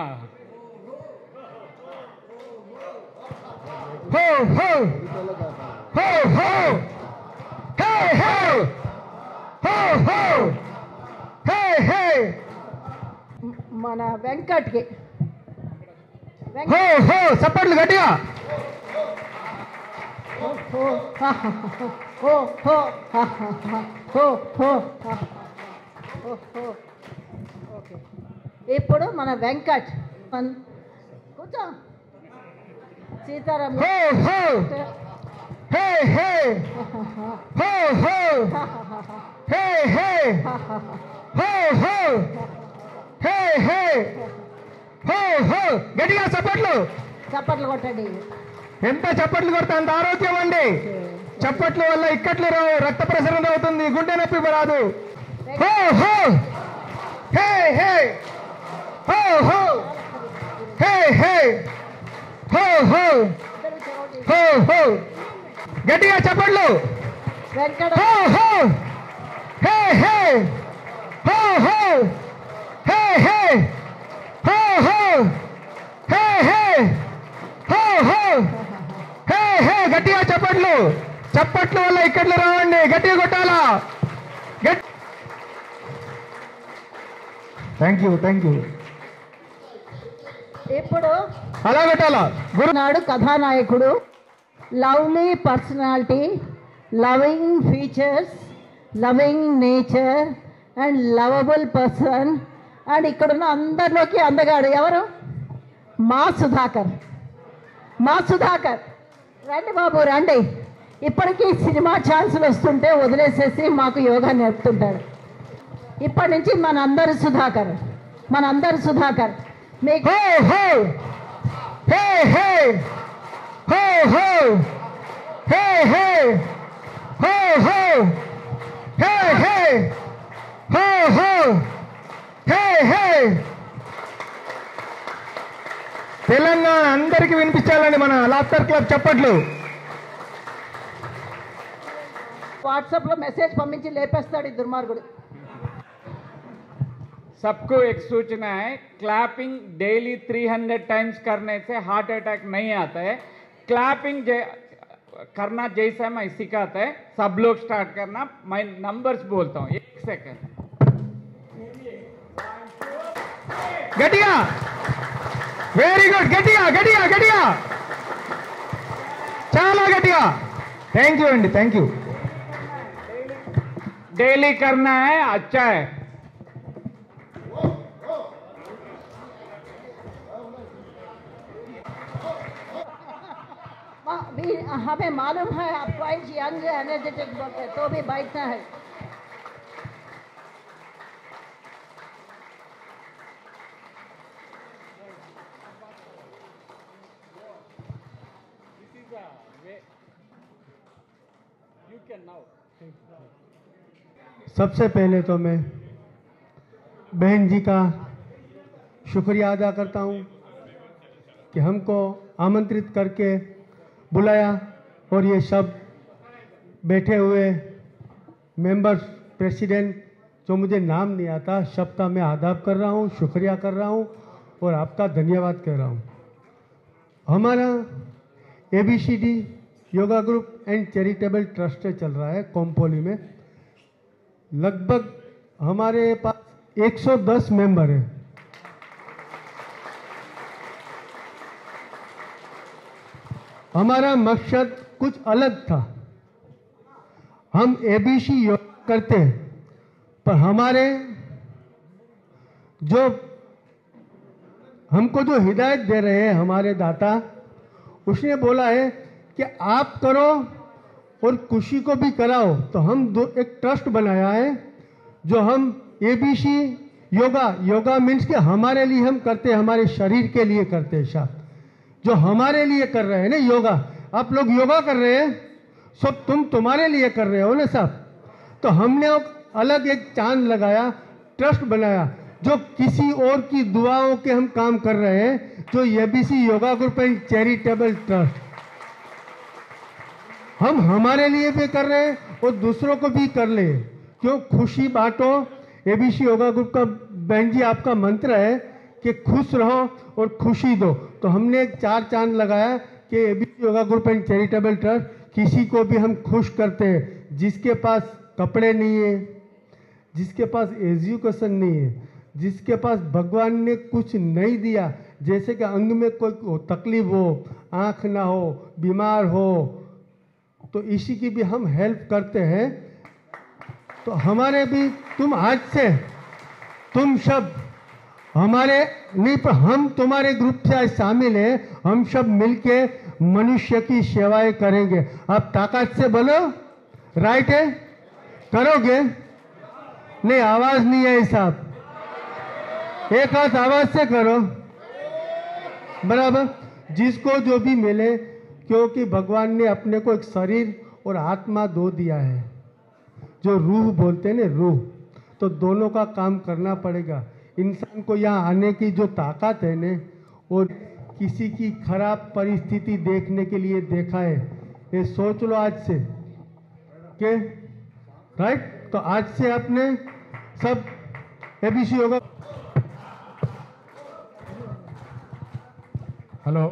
హో హో హో హో హే హే హో హో హే హే మన వెంకట్కి వెంకట్ హో హో చప్పట్లు గట్టిగా హో హో హా హా హా. హో హో హా హా హా. హో హో హా హా. హో హో ఓకే ఇప్పుడు మన వెంకట్ మన- కూర్చో సీతారాం హో హో హే హే హో హో హే హే హో హో హే హే హో హో గట్టిగా చప్పట్లు చప్పట్లు కొట్టండి ఎంత చప్పట్లు కొడితే అంత ఆరోగ్యం అండి చప్పట్ల వల్ల ఇక్కట్లు రావు రక్త ప్రసరణ అవుతుంది గుండె నొప్పి రాదు హో హో హే హే హో హో హే హే హో హో హో హో గట్టిగా చప్పట్లు వెంకట హో హో హే హే హో హో హే హే హో హో హే హే హో హో హే హే గట్టిగా చప్పట్లు చప్పట్ల వల్ల ఇక్కట్లు రావండి గట్టిగా కొట్టాలా గట్ థ్యాంక్ యూ థ్యాంక్ యూ ఇప్పుడు అలా కొట్టాలా గురు నాడు కథానాయకుడు lovely personality loving features loving nature and lovable person and ఇక్కడున్న అందరిలోకి అందగాడు ఎవరు మా సుధాకర్ మా సుధాకర్ రండి బాబు రండి ఇప్పటికీ సినిమా ఛాన్సులు వస్తుంటే వదిలేసేసి మాకు యోగా నేర్పుతుంటాడు ఇప్పటి నుంచి మనందరి సుధాకర్ మనందరి సుధాకర్ మీకు హో హో హే హే హో హో హే హే హో హో హే హే హో హో హే హే తెలంగాణ అందరికీ వినిపించాలండి మన లాఫ్టర్ క్లబ్ చప్పట్లు వాట్సాప్లో మెసేజ్ పంపించి లేపేస్తాడు ఈ దుర్మార్గుడు सबको एक सूचना है क्लैपिंग डेली 300 टाइम्स करने से हार्ट अटैक नहीं आता है क्लैपिंग करना जैसा मैं सिखाता है सब लोग स्टार्ट करना मैं नंबर्स बोलता हूँ एक सेकंड గట్టిగా వెరీ గుడ్ గట్టిగా గట్టిగా గట్టిగా చాలా గట్టిగా థ్యాంక్ యూ అండి థ్యాంక్ యూ डेली करना है अच्छा है मा- भी हमें मालूम है आप क्वाइट यंग एनर्जेटिक बोलते हैं, तो भी बैठना है सबसे पहले तो मैं बहन जी का शुक्रिया अदा करता हूँ कि हमको आमंत्रित करके बुलाया और ये सब बैठे हुए मेंबर्स प्रेसिडेंट जो मुझे नाम नहीं आता सबका मैं आदाब कर रहा हूँ शुक्रिया कर रहा हूँ और आपका धन्यवाद कह रहा हूँ हमारा A B C D yoga group and charitable trust चल रहा है कोम्पोली में लगभग हमारे पास 110 मेंबर हैं हमारा मकसद कुछ अलग था हम एबीसी योग करते हैं पर हमारे जो हमको जो हिदायत दे रहे हैं हमारे दाता उसने बोला है कि आप करो और खुशी को भी कराओ तो हम दो एक ट्रस्ट बनाया है जो हम एबीसी योगा योगा मीन्स के हमारे लिए हम करते हैं हमारे शरीर के लिए करते हैं साहब जो हमारे लिए कर रहे हैं ना योगा आप लोग योगा कर रहे हैं सब तुम तुम्हारे लिए कर रहे हो ना साहब तो हमने एक अलग एक चांद लगाया ट्रस्ट बनाया जो किसी और की दुआओं के हम काम कर रहे हैं जो ABC yoga group and charitable trust हम हमारे लिए भी कर रहे हैं और दूसरों को भी कर ले क्यों खुशी बांटो एबीसी योगा ग्रुप का बहन जी आपका मंत्र है कि खुश रहो और खुशी दो तो हमने एक चार चांद लगाया कि ABC yoga group and charitable trust किसी को भी हम खुश करते हैं जिसके पास कपड़े नहीं है जिसके पास एजुकेशन नहीं है जिसके पास भगवान ने कुछ नहीं दिया जैसे कि अंग में कोई तकलीफ हो आंख ना हो बीमार हो तो इसी की भी हम हेल्प करते हैं तो हमारे भी तुम आज से तुम सब हमारे नहीं पर हम तुम्हारे ग्रुप से आज शामिल हैं हम सब मिलके मनुष्य की सेवाएं करेंगे आप ताकत से बोलो राइट है करोगे नहीं आवाज नहीं है साहब एक हाथ आवाज से करो बराबर जिसको जो भी मिले क्योंकि भगवान ने अपने को एक शरीर और आत्मा दो दिया है जो रूह बोलते हैं ना रूह तो दोनों का काम करना पड़ेगा इंसान को यहाँ आने की जो ताकत है ने और किसी की खराब परिस्थिति देखने के लिए देखा है ये सोच लो आज से के राइट तो आज से आपने सब एबीसी होगा హలో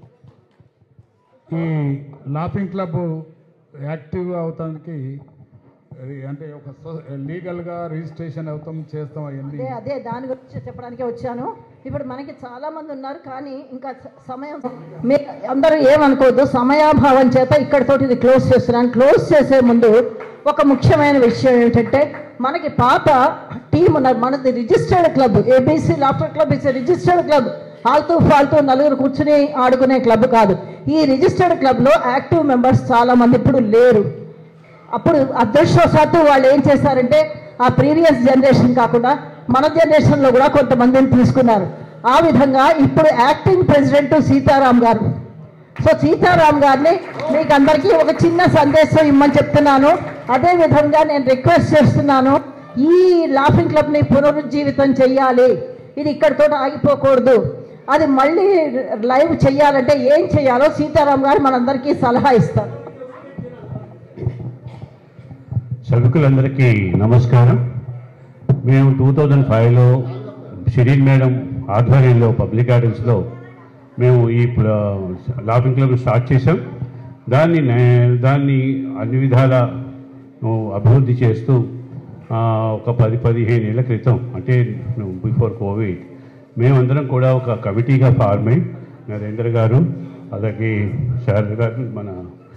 ఈ లాఫింగ్ క్లబ్ యాక్టివ్ అవటానికి అది అంటే ఒక సో- లీగల్గా రిజిస్ట్రేషన్ అవుతాం చేస్తాం అవన్నీ అదే అదే దాని గురించి చెప్పడానికే వచ్చాను ఇప్పుడు మనకి చాలా మంది ఉన్నారు కానీ ఇంకా స- సమయం మీరు అందరూ ఏమనుకోవద్దు సమయాభావం చేత ఇక్కడితోటి ఇది క్లోజ్ చేస్తున్నాను క్లోజ్ చేసే ముందు ఒక ముఖ్యమైన విషయం ఏమిటంటే మనకి పాత టీం ఉన్నారు మనది registered club ABC laughter club is registered club ఆల్తూ ఫాల్తూ నలుగురు కూర్చుని ఆడుకునే క్లబ్ కాదు ఈ రిజిస్టర్డ్ క్లబ్లో యాక్టివ్ మెంబర్స్ చాలా మంది ఇప్పుడు లేరు అప్పుడు అదృష్టవశాత్తు వాళ్ళు ఏం చేశారంటే ఆ ప్రీవియస్ జనరేషన్ కాకుండా మన జనరేషన్లో కూడా కొంతమందిని తీసుకున్నారు ఆ విధంగా ఇప్పుడు యాక్టింగ్ ప్రెసిడెంట్ సీతారాం గారు సో సీతారాం గారిని మీకు అందరికీ ఒక చిన్న సందేశం ఇమ్మని చెప్తున్నాను అదే విధంగా నేను రిక్వెస్ట్ చేస్తున్నాను ఈ లాఫింగ్ క్లబ్ని పునరుజ్జీవితం చెయ్యాలి ఇది ఇక్కడితో ఆగిపోకూడదు అది మళ్ళీ లైవ్ చెయ్యాలంటే ఏం చేయాలో సీతారాం గారు మనందరికీ సలహా ఇస్తారు సభికులందరికీ నమస్కారం మేము టూ థౌజండ్ ఫైవ్లో షిరీన్ మేడం ఆధ్వర్యంలో పబ్లిక్ గార్డెన్స్లో మేము ఈ ప్ల- లాఫింగ్ క్లబ్ స్టార్ట్ చేసాం దాన్ని నే- దాన్ని అన్ని విధాల అభివృద్ధి చేస్తూ ఆ, ఒక పది పదిహేను ఏళ్ల క్రితం అంటే బిఫోర్ కోవిడ్ మేమందరం కూడా ఒక కమిటీగా ఫార్మ్ అయ్యి నరేంద్ర గారు అలాగే శారద గారు మన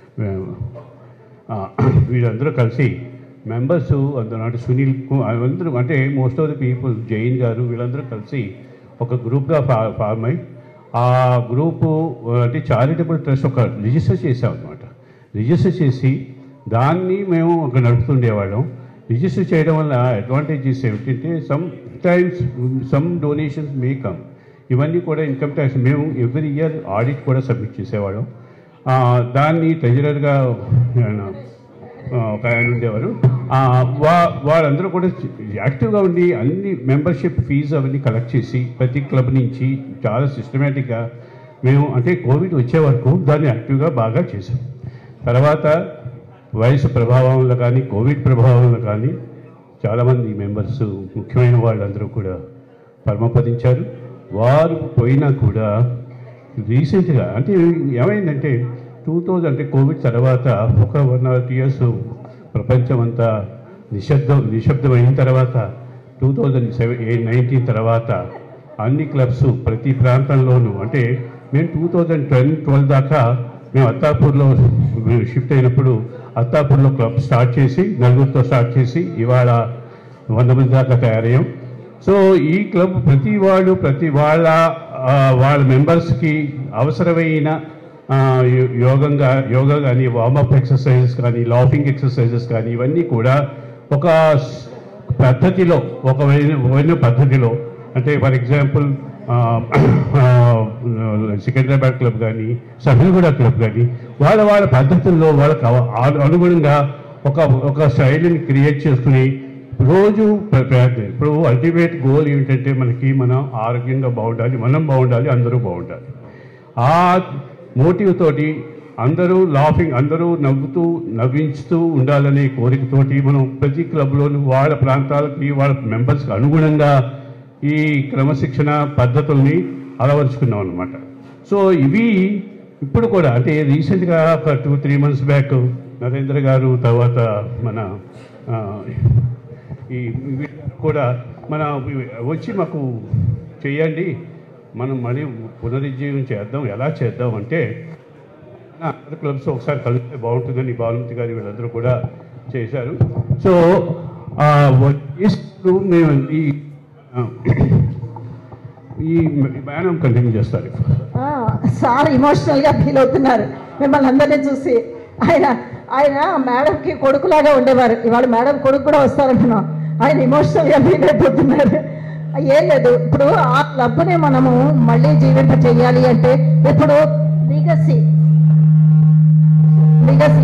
ఆ, వీళ్ళందరూ కలిసి మెంబర్స్ అందరూ అంటే సునీల్ కు- అందరూ అంటే most of the people Jain garu వీళ్ళందరూ కలిసి ఒక గ్రూప్గా ఫా ఫార్మ్ అయ్యి ఆ గ్రూపు అంటే చారిటబుల్ ట్రస్ట్ ఒక రిజిస్టర్ చేసాం అనమాట రిజిస్టర్ చేసి దాన్ని మేము ఒక నడుపుతుండేవాళ్ళం రిజిస్టర్ చేయడం వల్ల అడ్వాంటేజెస్ ఏమిటంటే some times some donations may come ఇవన్నీ కూడా ఇన్కమ్ ట్యాక్స్ మేము ఎవ్రీ ఇయర్ ఆడిట్ కూడా సబ్మిట్ చేసేవాళ్ళం ఆ, దాన్ని ట్రెజరర్గా ఆయన, ఆ, ఒక ఆయన ఉండేవారు ఆ, వా వాళ్ళందరూ కూడా యాక్టివ్గా ఉండి అన్ని మెంబర్షిప్ ఫీజు అవన్నీ కలెక్ట్ చేసి ప్రతి క్లబ్ నుంచి చాలా సిస్టమేటిక్గా మేము అంటే కోవిడ్ వచ్చే వరకు దాన్ని యాక్టివ్గా బాగా చేసాం తర్వాత వయసు ప్రభావంలో కానీ కోవిడ్ ప్రభావంలో కానీ చాలామంది మెంబర్స్ ముఖ్యమైన వాళ్ళందరూ కూడా పరమపదించారు వారు పోయినా కూడా రీసెంట్గా అంటే ఏమైందంటే టూ థౌజండ్ అంటే కోవిడ్ తర్వాత ఒక వన్ ఆర్ టూ ఇయర్స్ ప్రపంచం అంతా నిశ్శబ్దం నిశ్శబ్దమైన తర్వాత two thousand seven eight nineteen తర్వాత అన్ని క్లబ్స్ ప్రతి ప్రాంతంలోనూ అంటే మేము టూ థౌజండ్ టెన్ ట్వెల్వ్ దాకా మేము అత్తాపూర్లో షిఫ్ట్ అయినప్పుడు అత్తాపూర్లో క్లబ్ స్టార్ట్ చేసి నలుగురితో స్టార్ట్ చేసి ఇవాళ వంద మంది దాకా తయారయ్యాం సో ఈ క్లబ్ ప్రతి వాళ్ళు ప్రతి వాళ్ళ ఆ, వాళ్ళ మెంబర్స్కి అవసరమైన ఆ, యో- యోగంగా యోగా కానీ వార్మప్ ఎక్సర్సైజెస్ కానీ లాఫింగ్ ఎక్సర్సైజెస్ కానీ ఇవన్నీ కూడా ఒక స్- పద్ధతిలో ఒక వైన- వైన పద్ధతిలో అంటే ఫర్ ఎగ్జాంపుల్ సికింద్రాబాద్ క్లబ్ కానీ సహల్గూడ క్లబ్ కానీ వాళ్ళ వాళ్ళ పద్ధతుల్లో వాళ్ళకి అవ- అను- అనుగుణంగా ఒక ఒక శైలిని క్రియేట్ చేసుకుని రోజు ప్ర- ప్రయత్నం ఇప్పుడు అల్టిమేట్ గోల్ ఏమిటంటే మనకి మనం ఆరోగ్యంగా బాగుండాలి మనం బాగుండాలి అందరూ బాగుండాలి ఆ మోటివ్ తోటి అందరూ లాఫింగ్ అందరూ నవ్వుతూ నవ్వించుతూ ఉండాలనే కోరికతోటి మనం ప్రతి క్లబ్లోని వాళ్ళ ప్రాంతాలకి వాళ్ళ మెంబర్స్కి అనుగుణంగా ఈ క్రమశిక్షణ పద్ధతుల్ని అలవరుచుకున్నాం అనమాట సో ఇవి ఇప్పుడు కూడా అంటే రీసెంట్గా ఒక two three months back Narendra garu తర్వాత మన ఆ, ఈ వీళ్ళు కూడా మన వచ్చి మాకు చేయండి మనం మళ్ళీ పునరుజ్జీవం చేద్దాం ఎలా చేద్దాం అంటే అదర్ క్లబ్స్ ఒకసారి కలిస్తే బాగుంటుందని భానుమతి గారు వీళ్ళందరూ కూడా చేశారు సో ఆ, వ- చేస్తూ మేము ఈ ఆ, ఈ మేడం కంటిన్యూ చేస్తారు ఆ, సార్ ఇమోషనల్ గా ఫీల్ అవుతున్నారు మిమ్మల్ని అందరినీ చూసి ఆయన ఆయన మేడంకి కొడుకులాగా ఉండేవారు ఇవాళ మేడం కొడుకు కూడా వస్తారంటున్నాం ఆయన ఇమోషనల్ గా ఫీల్ అయిపోతున్నారు ఏం లేదు ఇప్పుడు ఆ క్లబ్ని మనము మళ్ళీ జీవింప చేయాలి అంటే ఇప్పుడు లీగసీ లీగసీ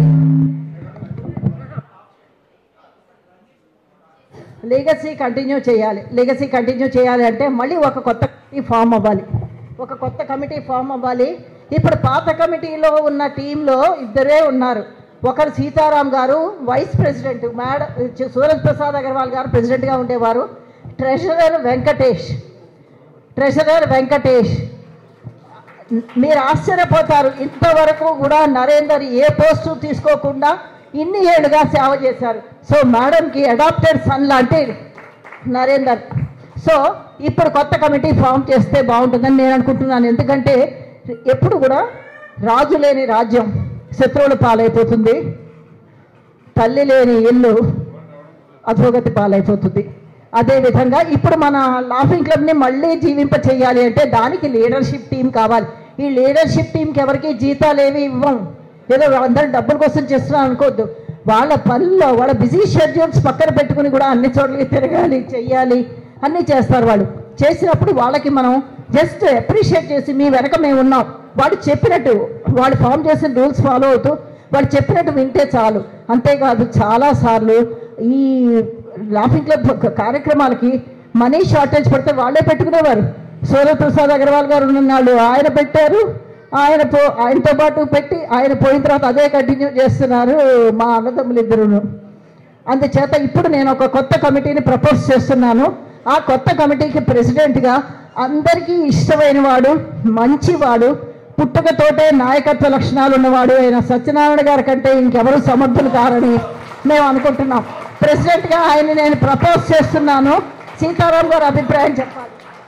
లీగసీ కంటిన్యూ చేయాలి లీగసీ కంటిన్యూ చేయాలి అంటే మళ్ళీ ఒక కొత్త కమిటీ ఫామ్ అవ్వాలి ఒక కొత్త కమిటీ ఫామ్ అవ్వాలి ఇప్పుడు పాత కమిటీలో ఉన్న టీంలో ఇద్దరే ఉన్నారు ఒకరు Sitaram garu vice president madam Suraj Prasad Agarwal garu ప్రెసిడెంట్గా ఉండేవారు ట్రెషరర్ వెంకటేష్ ట్రెషరర్ వెంకటేష్ మీరు ఆశ్చర్యపోతారు ఇంతవరకు కూడా నరేందర్ ఏ పోస్టు తీసుకోకుండా ఇన్ని ఏళ్ళుగా సేవ చేశారు సో మేడంకి అడాప్టెడ్ సన్ లాంటి నరేందర్ సో ఇప్పుడు కొత్త కమిటీ ఫామ్ చేస్తే బాగుంటుందని నేను అనుకుంటున్నాను ఎందుకంటే ఎప్పుడు కూడా రాజు లేని రాజ్యం శత్రువుల పాలైపోతుంది తల్లి లేని ఇల్లు అధోగతి పాలైపోతుంది అదేవిధంగా ఇప్పుడు మన లాఫింగ్ క్లబ్ని మళ్ళీ జీవింప చేయాలి అంటే దానికి లీడర్షిప్ టీం కావాలి ఈ లీడర్షిప్ టీంకి ఎవరికి జీతాలు ఏవి ఇవ్వం ఏదో అందరు డబ్బుల కోసం చేస్తున్నాం అనుకోవద్దు వాళ్ళ పనుల్లో వాళ్ళ బిజీ షెడ్యూల్స్ పక్కన పెట్టుకుని కూడా అన్ని చోట్లకి తిరగాలి చెయ్యాలి అన్నీ చేస్తారు వాళ్ళు చేసినప్పుడు వాళ్ళకి మనం జస్ట్ అప్రిషియేట్ చేసి మీ వెనక మేము ఉన్నాం వాడు చెప్పినట్టు వాడు ఫామ్ చేసిన రూల్స్ ఫాలో అవుతూ వాడు చెప్పినట్టు వింటే చాలు అంతేకాదు చాలాసార్లు ఈ లాఫింగ్ క్లబ్ కార్యక్రమాలకి మనీ షార్టేజ్ పడితే వాళ్ళే పెట్టుకునేవారు సూర్య ప్రసాద్ అగర్వాల్ గారు ఉన్నాళ్ళు ఆయన పెట్టారు ఆయన పో ఆయనతో పాటు పెట్టి ఆయన పోయిన తర్వాత అదే కంటిన్యూ చేస్తున్నారు మా అన్నదమ్ములు ఇద్దరును అందుచేత ఇప్పుడు నేను ఒక కొత్త కమిటీని ప్రపోజ్ చేస్తున్నాను ఆ కొత్త కమిటీకి ప్రెసిడెంట్గా అందరికీ ఇష్టమైన వాడు మంచివాడు పుట్టుకతోటే నాయకత్వ లక్షణాలు ఉన్నవాడు అయిన సత్యనారాయణ గారి కంటే ఇంకెవరు సమర్థులు కారని మేము అనుకుంటున్నాం ప్రెసిడెంట్గా ఆయన నేను ప్రపోజ్ చేస్తున్నాను సీతారాం గారు అభిప్రాయం చెప్పాలి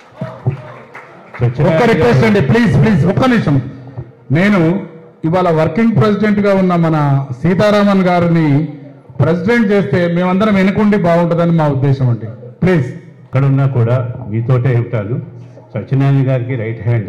ఒక్క రిక్వెస్ట్ అండి ప్లీజ్ ప్లీజ్ ఒక్క నిమిషం నేను ఇవాళ వర్కింగ్ ప్రెసిడెంట్ గా ఉన్న మన సీతారామన్ గారిని ప్రెసిడెంట్ చేస్తే మేమందరం వెనుకుండి బాగుంటుందని మా ఉద్దేశం అండి ప్లీజ్ ఇక్కడ ఉన్నా కూడా మీతోటే ఉంటాను సత్యనారాయణ గారికి రైట్ హ్యాండ్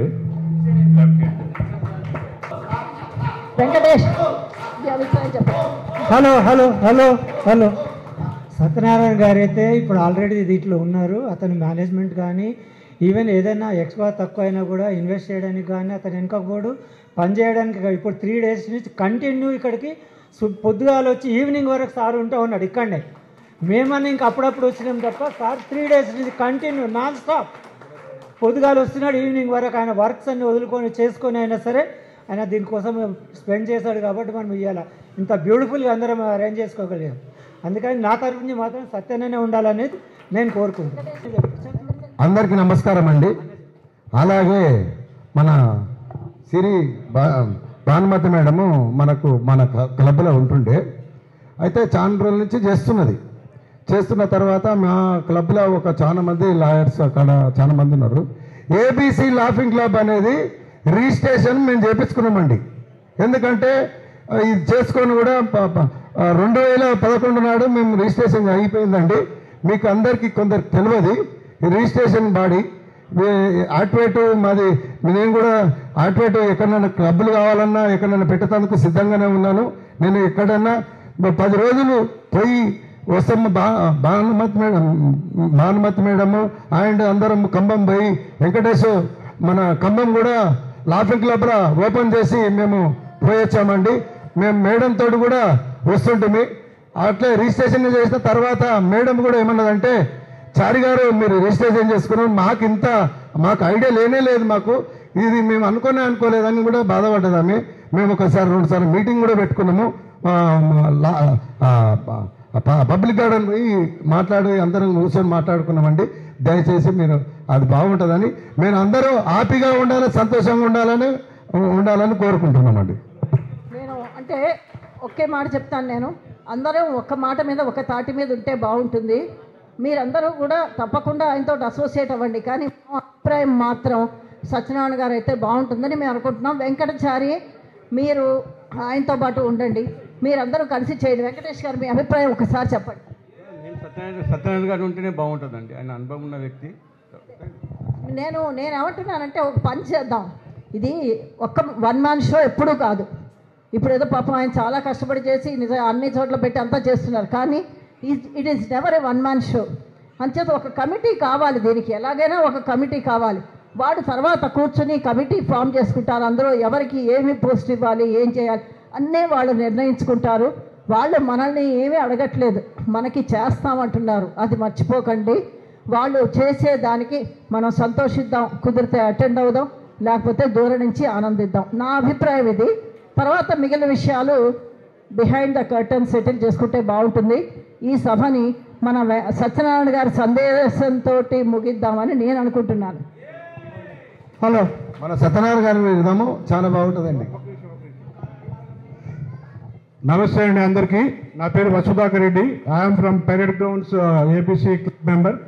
వెంకటేష్ మీ అభిప్రాయం చెప్పండి hello hello hello hello Satyanarayana garu అయితే ఇప్పుడు ఆల్రెడీ దీంట్లో ఉన్నారు అతని మేనేజ్మెంట్ కానీ ఈవెన్ ఏదైనా ఎక్కువ తక్కువ అయినా కూడా ఇన్వెస్ట్ చేయడానికి కానీ అతను వెనకపోడు పని చేయడానికి కా- ఇప్పుడు త్రీ డేస్ నుంచి కంటిన్యూ ఇక్కడికి సు- పొద్దుగాల వచ్చి ఈవినింగ్ వరకు సార్ ఉంటూ ఉన్నాడు ఇక్కడనే మేమని ఇంక అప్పుడప్పుడు వచ్చినాం తప్ప సార్ త్రీ డేస్ నుంచి కంటిన్యూ నాన్ స్టాప్ పొద్దుగాలు వస్తున్నాడు ఈవినింగ్ వరకు ఆయన వర్క్స్ అన్ని వదులుకొని చేసుకొని అయినా సరే ఆయన దీనికోసం స్పెండ్ చేశాడు కాబట్టి మనం ఇవాళ ఇంత బ్యూటిఫుల్గా అందరం అరేంజ్ చేసుకోగలిగాం అందుకని నా తరఫు నుంచి మాత్రం సత్యననే ఉండాలనేది నేను కోరుకుంటున్నాను అందరికీ నమస్కారం అండి అలాగే మన సిరి బా భానుమతి మేడము మనకు మన క- క్లబ్లో ఉంటుండే అయితే చాలా రోజుల నుంచి చేస్తున్నది చేస్తున్న తర్వాత మా క్లబ్లో ఒక చాలా మంది లాయర్స్ అక్కడ చాలా మంది ఉన్నారు ఏబీసీ లాఫింగ్ క్లబ్ అనేది రిజిస్ట్రేషన్ మేము చేపించుకున్నామండి ఎందుకంటే ఆ, ఇది చేసుకొని కూడా ప- ప- ఆ, రెండు వేల పదకొండు నాడు మేము రిజిస్ట్రేషన్ అయిపోయిందండి మీకు అందరికీ కొందరికి తెలియదు ఈ రిజిస్ట్రేషన్ బాడీ ఆట్వేటు మాది నేను కూడా ఆట్వేటు ఎక్కడైనా క్లబ్బులు కావాలన్నా ఎక్కడైనా పెట్టేందుకు సిద్ధంగానే ఉన్నాను నేను ఎక్కడన్నా ఒక పది రోజులు పోయి వస్తాము బా Bhanumati madam Bhanumati madam and అందరం ఖమ్మం పోయి వెంకటేష్ మన ఖమ్మం కూడా లాఫింగ్ క్లబ్లో ఓపెన్ చేసి మేము పోయొచ్చామండి మేము మేడం తోటి కూడా వస్తుంటుంది అట్లే రిజిస్ట్రేషన్ చేసిన తర్వాత మేడం కూడా ఏమన్నదంటే చారి గారు మీరు రిజిస్ట్రేషన్ చేసుకున్నాం మాకు ఇంత మాకు ఐడియా లేనే లేదు మాకు ఇది మేము అనుకునే అనుకోలేదని కూడా బాధపడ్డది ఆమె మేము ఒకసారి రెండు సార్లు మీటింగ్ కూడా పెట్టుకున్నాము ఆ, లా- ఆ, ప- పబ్లిక్ గార్డెన్ పోయి మాట్లాడి అందరం కూర్చొని మాట్లాడుకున్నామండి దయచేసి మీరు అది బాగుంటుందని మేము అందరూ హ్యాపీగా ఉండాలని సంతోషంగా ఉండాలని ఉండాలని కోరుకుంటున్నామండి నేను అంటే ఒకే మాట చెప్తాను నేను అందరూ ఒక్క మాట మీద ఒక తాటి మీద ఉంటే బాగుంటుంది మీరందరూ కూడా తప్పకుండా ఆయనతో అసోసియేట్ అవ్వండి కానీ మా అభిప్రాయం మాత్రం సత్యనారాయణ గారు అయితే బాగుంటుందని మేము అనుకుంటున్నాం వెంకటచారి మీరు ఆయనతో పాటు ఉండండి మీరందరూ కలిసి చేయండి వెంకటేష్ గారు మీ అభిప్రాయం ఒకసారి చెప్పండి నేను సత్యనారాయణ సత్యనారాయణ గారు ఉంటేనే బాగుంటుందండి ఆయన అనుభవం ఉన్న వ్యక్తి నేను నేను ఏమంటున్నానంటే ఒక పని చేద్దాం ఇది ఒక్క వన్ మ్యాన్ షో ఎప్పుడూ కాదు ఇప్పుడు ఏదో పాపం ఆయన చాలా కష్టపడి చేసి నిజ అన్ని చోట్ల పెట్టి అంతా చేస్తున్నారు కానీ it is never a one man show అంచేత ఒక కమిటీ కావాలి దీనికి ఎలాగైనా ఒక కమిటీ కావాలి వాడు తర్వాత కూర్చుని కమిటీ ఫామ్ చేసుకుంటారు అందరూ ఎవరికి ఏమి పోస్ట్ ఇవ్వాలి ఏం చేయాలి అన్నీ వాళ్ళు నిర్ణయించుకుంటారు వాళ్ళు మనల్ని ఏమీ అడగట్లేదు మనకి చేస్తామంటున్నారు అది మర్చిపోకండి వాళ్ళు చేసే దానికి మనం సంతోషిద్దాం కుదిరితే అటెండ్ అవుదాం లేకపోతే దూరం నుంచి ఆనందిద్దాం నా అభిప్రాయం ఇది తర్వాత మిగిలిన విషయాలు బిహైండ్ ద కర్టన్ సెటిల్ చేసుకుంటే బాగుంటుంది ఈ సభని మన వే- సత్యనారాయణ గారి సందేశంతో ముగిద్దామని నేను అనుకుంటున్నాను హలో మన సత్యనారాయణ గారి విధాము చాలా బాగుంటుందండి నమస్తే అండి అందరికీ నా పేరు Vasudhakar Reddy I'm from parade grounds ABC club member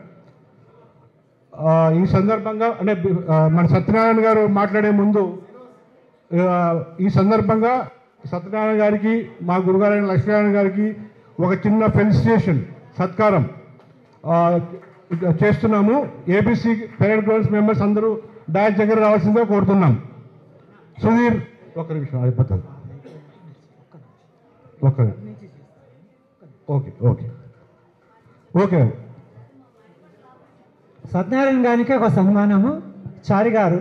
ఈ సందర్భంగా అంటే ఆ, మన సత్యనారాయణ గారు మాట్లాడే ముందు ఆ, ఈ సందర్భంగా సత్యనారాయణ గారికి మా గురుగారైన లక్ష్మీనారాయణ గారికి ఒక చిన్న ఫెలిసిటేషన్ సత్కారం ఆ, చేస్తున్నాము ఏబిసి పెరెడ్ గ్రౌండ్స్ మెంబర్స్ అందరూ డాష్ దగ్గర రావాల్సిందిగా కోరుతున్నాం సుధీర్ ఒక నిమిషం అయిపోతుంది okay okay okay okay Satyanarayana గారికి ఒక సన్మానము చారి గారు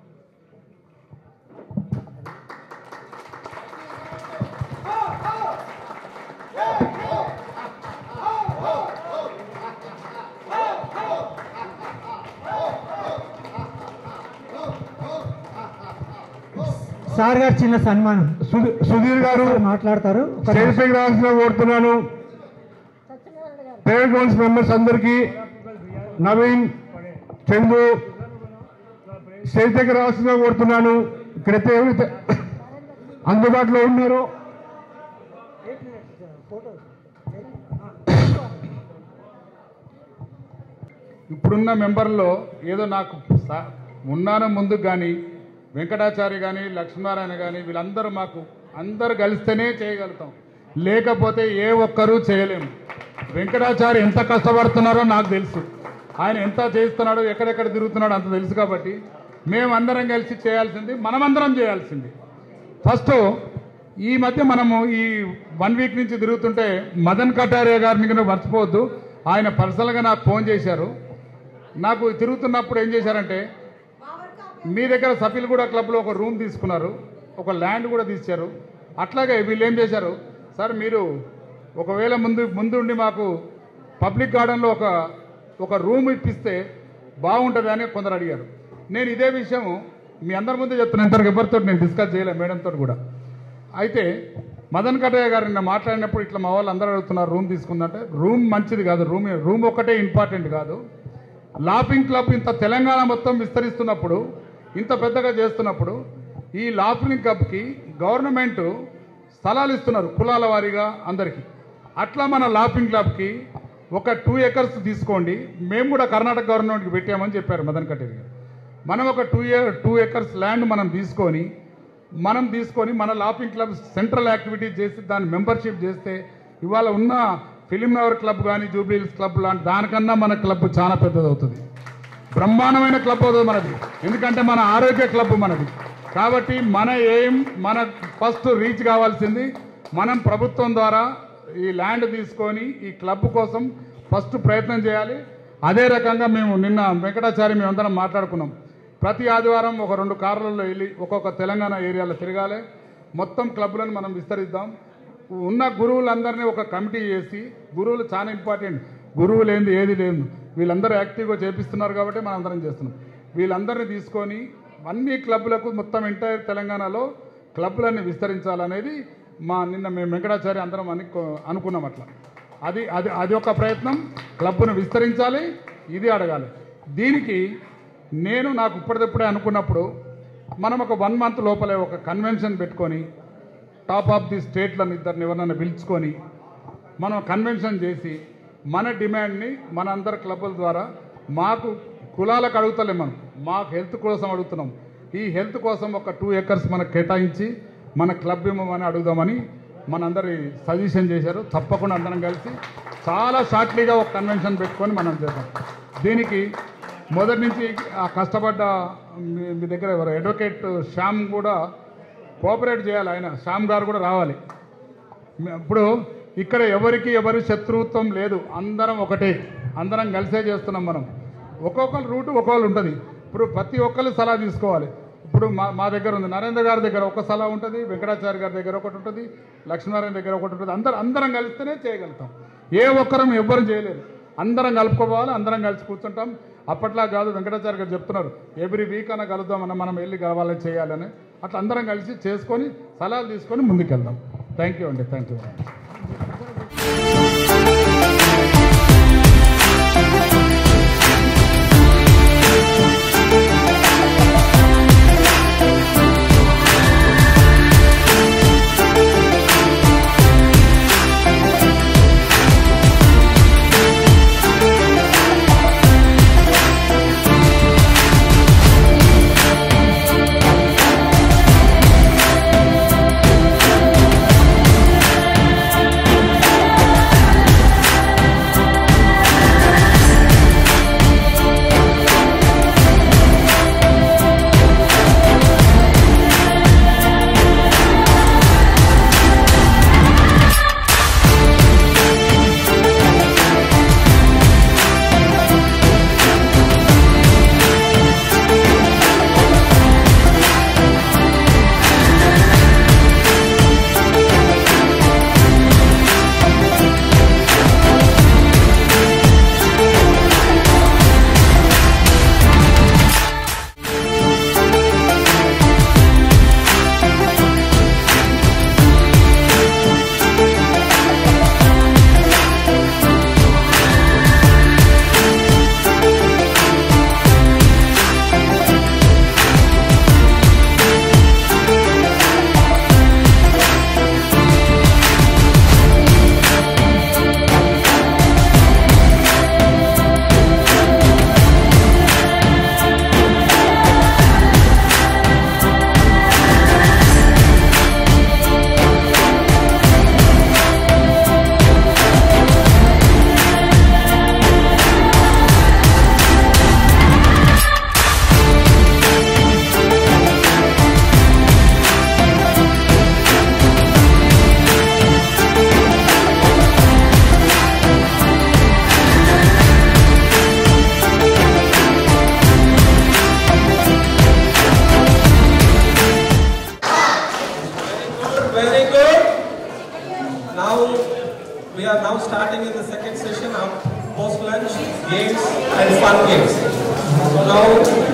సార్ గారు చిన్న సన్మానం సుధీర్ గారు మాట్లాడతారు ఒక స్టేజ్ పైకి రావాల్సిన కోరుతున్నాను పేరెంట్ గ్రౌండ్స్ మెంబర్స్ అందరికీ నవీన్ చందు స్టేజ్ దగ్గర రావాల్సిందిగా కోరుతున్నాను ఇక్కడైతే ఎవరైతే అందుబాటులో ఉన్నారో ఇప్పుడున్న మెంబర్లో ఏదో నాకు సా- ఉన్నాను ముందు కానీ వెంకటాచారి కానీ లక్ష్మీనారాయణ కానీ వీళ్ళందరూ మాకు అందరూ కలిస్తేనే చేయగలుగుతాం లేకపోతే ఏ ఒక్కరూ చేయలేము వెంకటాచారి ఎంత కష్టపడుతున్నారో నాకు తెలుసు ఆయన ఎంత చేస్తున్నాడో ఎక్కడెక్కడ తిరుగుతున్నాడో అంత తెలుసు కాబట్టి మేమందరం కలిసి చేయాల్సింది మనమందరం చేయాల్సింది ఫస్ట్ ఈ మధ్య మనము ఈ వన్ వీక్ నుంచి తిరుగుతుంటే మదన్ కటారియా గారిని కూడా మర్చిపోవద్దు ఆయన పర్సనల్గా నాకు ఫోన్ చేశారు నాకు తిరుగుతున్నప్పుడు ఏం చేశారంటే మీ దగ్గర సఫీల్గూడ క్లబ్లో ఒక రూమ్ తీసుకున్నారు ఒక ల్యాండ్ కూడా తీశారు అట్లాగే వీళ్ళు ఏం చేశారు సార్ మీరు ఒకవేళ ముందు ముందుండి మాకు పబ్లిక్ గార్డెన్లో ఒక ఒక రూమ్ ఇప్పిస్తే బాగుంటుంది అని కొందరు అడిగారు నేను ఇదే విషయం మీ అందరి ముందు చెప్తున్నా ఇంతవరకు ఎవరితో నేను డిస్కస్ చేయలేదు మేడంతో కూడా అయితే మదన్ కటయ్య గారు నిన్న మాట్లాడినప్పుడు ఇట్లా మా వాళ్ళు అందరూ అడుగుతున్నారు రూమ్ తీసుకుందంటే రూమ్ మంచిది కాదు రూమ్ రూమ్ ఒకటే ఇంపార్టెంట్ కాదు లాఫింగ్ క్లబ్ ఇంత తెలంగాణ మొత్తం విస్తరిస్తున్నప్పుడు ఇంత పెద్దగా చేస్తున్నప్పుడు ఈ లాఫింగ్ క్లబ్కి గవర్నమెంట్ స్థలాలు ఇస్తున్నారు కులాల వారీగా అందరికీ అట్లా మన లాఫింగ్ క్లబ్కి ఒక టూ ఎకర్స్ తీసుకోండి మేము కూడా కర్ణాటక గవర్నమెంట్కి పెట్టామని చెప్పారు మదన్ కటేరి గారు మనం ఒక two year two acres land మనం తీసుకొని మనం తీసుకొని మన లాఫింగ్ క్లబ్ సెంట్రల్ యాక్టివిటీ చేసి దాని మెంబర్షిప్ చేస్తే ఇవాళ ఉన్న ఫిలిం నగర్ క్లబ్ కానీ జూబ్లీహిల్స్ క్లబ్ లాంటి దానికన్నా మన క్లబ్ చాలా పెద్దది అవుతుంది బ్రహ్మాండమైన క్లబ్ అవుతుంది మనది ఎందుకంటే మన ఆరోగ్య క్లబ్ మనది కాబట్టి మన ఎయిమ్ మన ఫస్ట్ రీచ్ కావాల్సింది మనం ప్రభుత్వం ద్వారా ఈ ల్యాండ్ తీసుకొని ఈ క్లబ్ కోసం ఫస్ట్ ప్రయత్నం చేయాలి అదే రకంగా మేము నిన్న వెంకటాచారి మేమందరం మాట్లాడుకున్నాం ప్రతి ఆదివారం ఒక రెండు కార్లలో వెళ్ళి ఒక్కొక్క తెలంగాణ ఏరియాలో తిరగాలి మొత్తం క్లబ్లను మనం విస్తరిద్దాం ఉన్న గురువులందరినీ ఒక కమిటీ చేసి గురువులు చాలా ఇంపార్టెంట్ గురువు లేనిది ఏది లేదు వీళ్ళందరూ యాక్టివ్గా చేపిస్తున్నారు కాబట్టి మనం అందరం చేస్తున్నాం వీళ్ళందరినీ తీసుకొని అన్ని క్లబ్లకు మొత్తం ఎంటైర్ తెలంగాణలో క్లబ్లన్నీ విస్తరించాలనేది మా నిన్న మేము వెంకటాచారి అందరం అని అనుకున్నాం అట్లా అది అది అది ఒక ప్రయత్నం క్లబ్ను విస్తరించాలి ఇది అడగాలి దీనికి నేను నాకు ఇప్పటిదప్పుడే అనుకున్నప్పుడు మనం ఒక వన్ మంత్ లోపలే ఒక కన్వెన్షన్ పెట్టుకొని టాప్ ఆఫ్ ది స్టేట్లను ఇద్దరిని ఎవరినైనా పిలుచుకొని మనం కన్వెన్షన్ చేసి మన డిమాండ్ని మన అందరి క్లబ్బుల ద్వారా మాకు కులాలకు అడుగుతలే మనం మాకు హెల్త్ కోసం అడుగుతున్నాం ఈ హెల్త్ కోసం ఒక టూ ఎకర్స్ మనకు కేటాయించి మన క్లబ్ ఇవ్వమని అడుగుదామని మనందరి సజెషన్ చేశారు తప్పకుండా అందరం కలిసి చాలా షార్ట్లీగా ఒక కన్వెన్షన్ పెట్టుకొని మనం చేద్దాం దీనికి మొదటి నుంచి ఆ కష్టపడ్డ మీ మీ దగ్గర ఎవరు అడ్వకేట్ శ్యామ్ కూడా కోఆపరేట్ చేయాలి ఆయన శ్యామ్ గారు కూడా రావాలి ఇప్పుడు ఇక్కడ ఎవరికి ఎవరి శత్రుత్వం లేదు అందరం ఒకటే అందరం కలిసే చేస్తున్నాం మనం ఒక్కొక్కరు రూటు ఒక్కొక్కరు ఉంటుంది ఇప్పుడు ప్రతి ఒక్కరు సలహా తీసుకోవాలి ఇప్పుడు మా మా దగ్గర ఉంది నరేంద్ర గారి దగ్గర ఒక సలహా ఉంటుంది వెంకటాచార్య గారి దగ్గర ఒకటి ఉంటుంది లక్ష్మీనారాయణ దగ్గర ఒకటి ఉంటుంది అందరం అందరం కలిస్తేనే చేయగలుగుతాం ఏ ఒక్కరం ఎవ్వరు చేయలేరు అందరం కలుపుకోవాలి అందరం కలిసి కూర్చుంటాం అప్పట్లా కాదు వెంకటాచార్య గారు చెప్తున్నారు ఎవ్రీ వీక్ అన్న కలుద్దామన్న మనం వెళ్ళి కలవాలని చేయాలని అట్లా అందరం కలిసి చేసుకొని సలహాలు తీసుకొని ముందుకెళ్దాం థ్యాంక్ యూ అండి thank you Very good. Now we are now starting in the second session of post lunch games and fun games. So now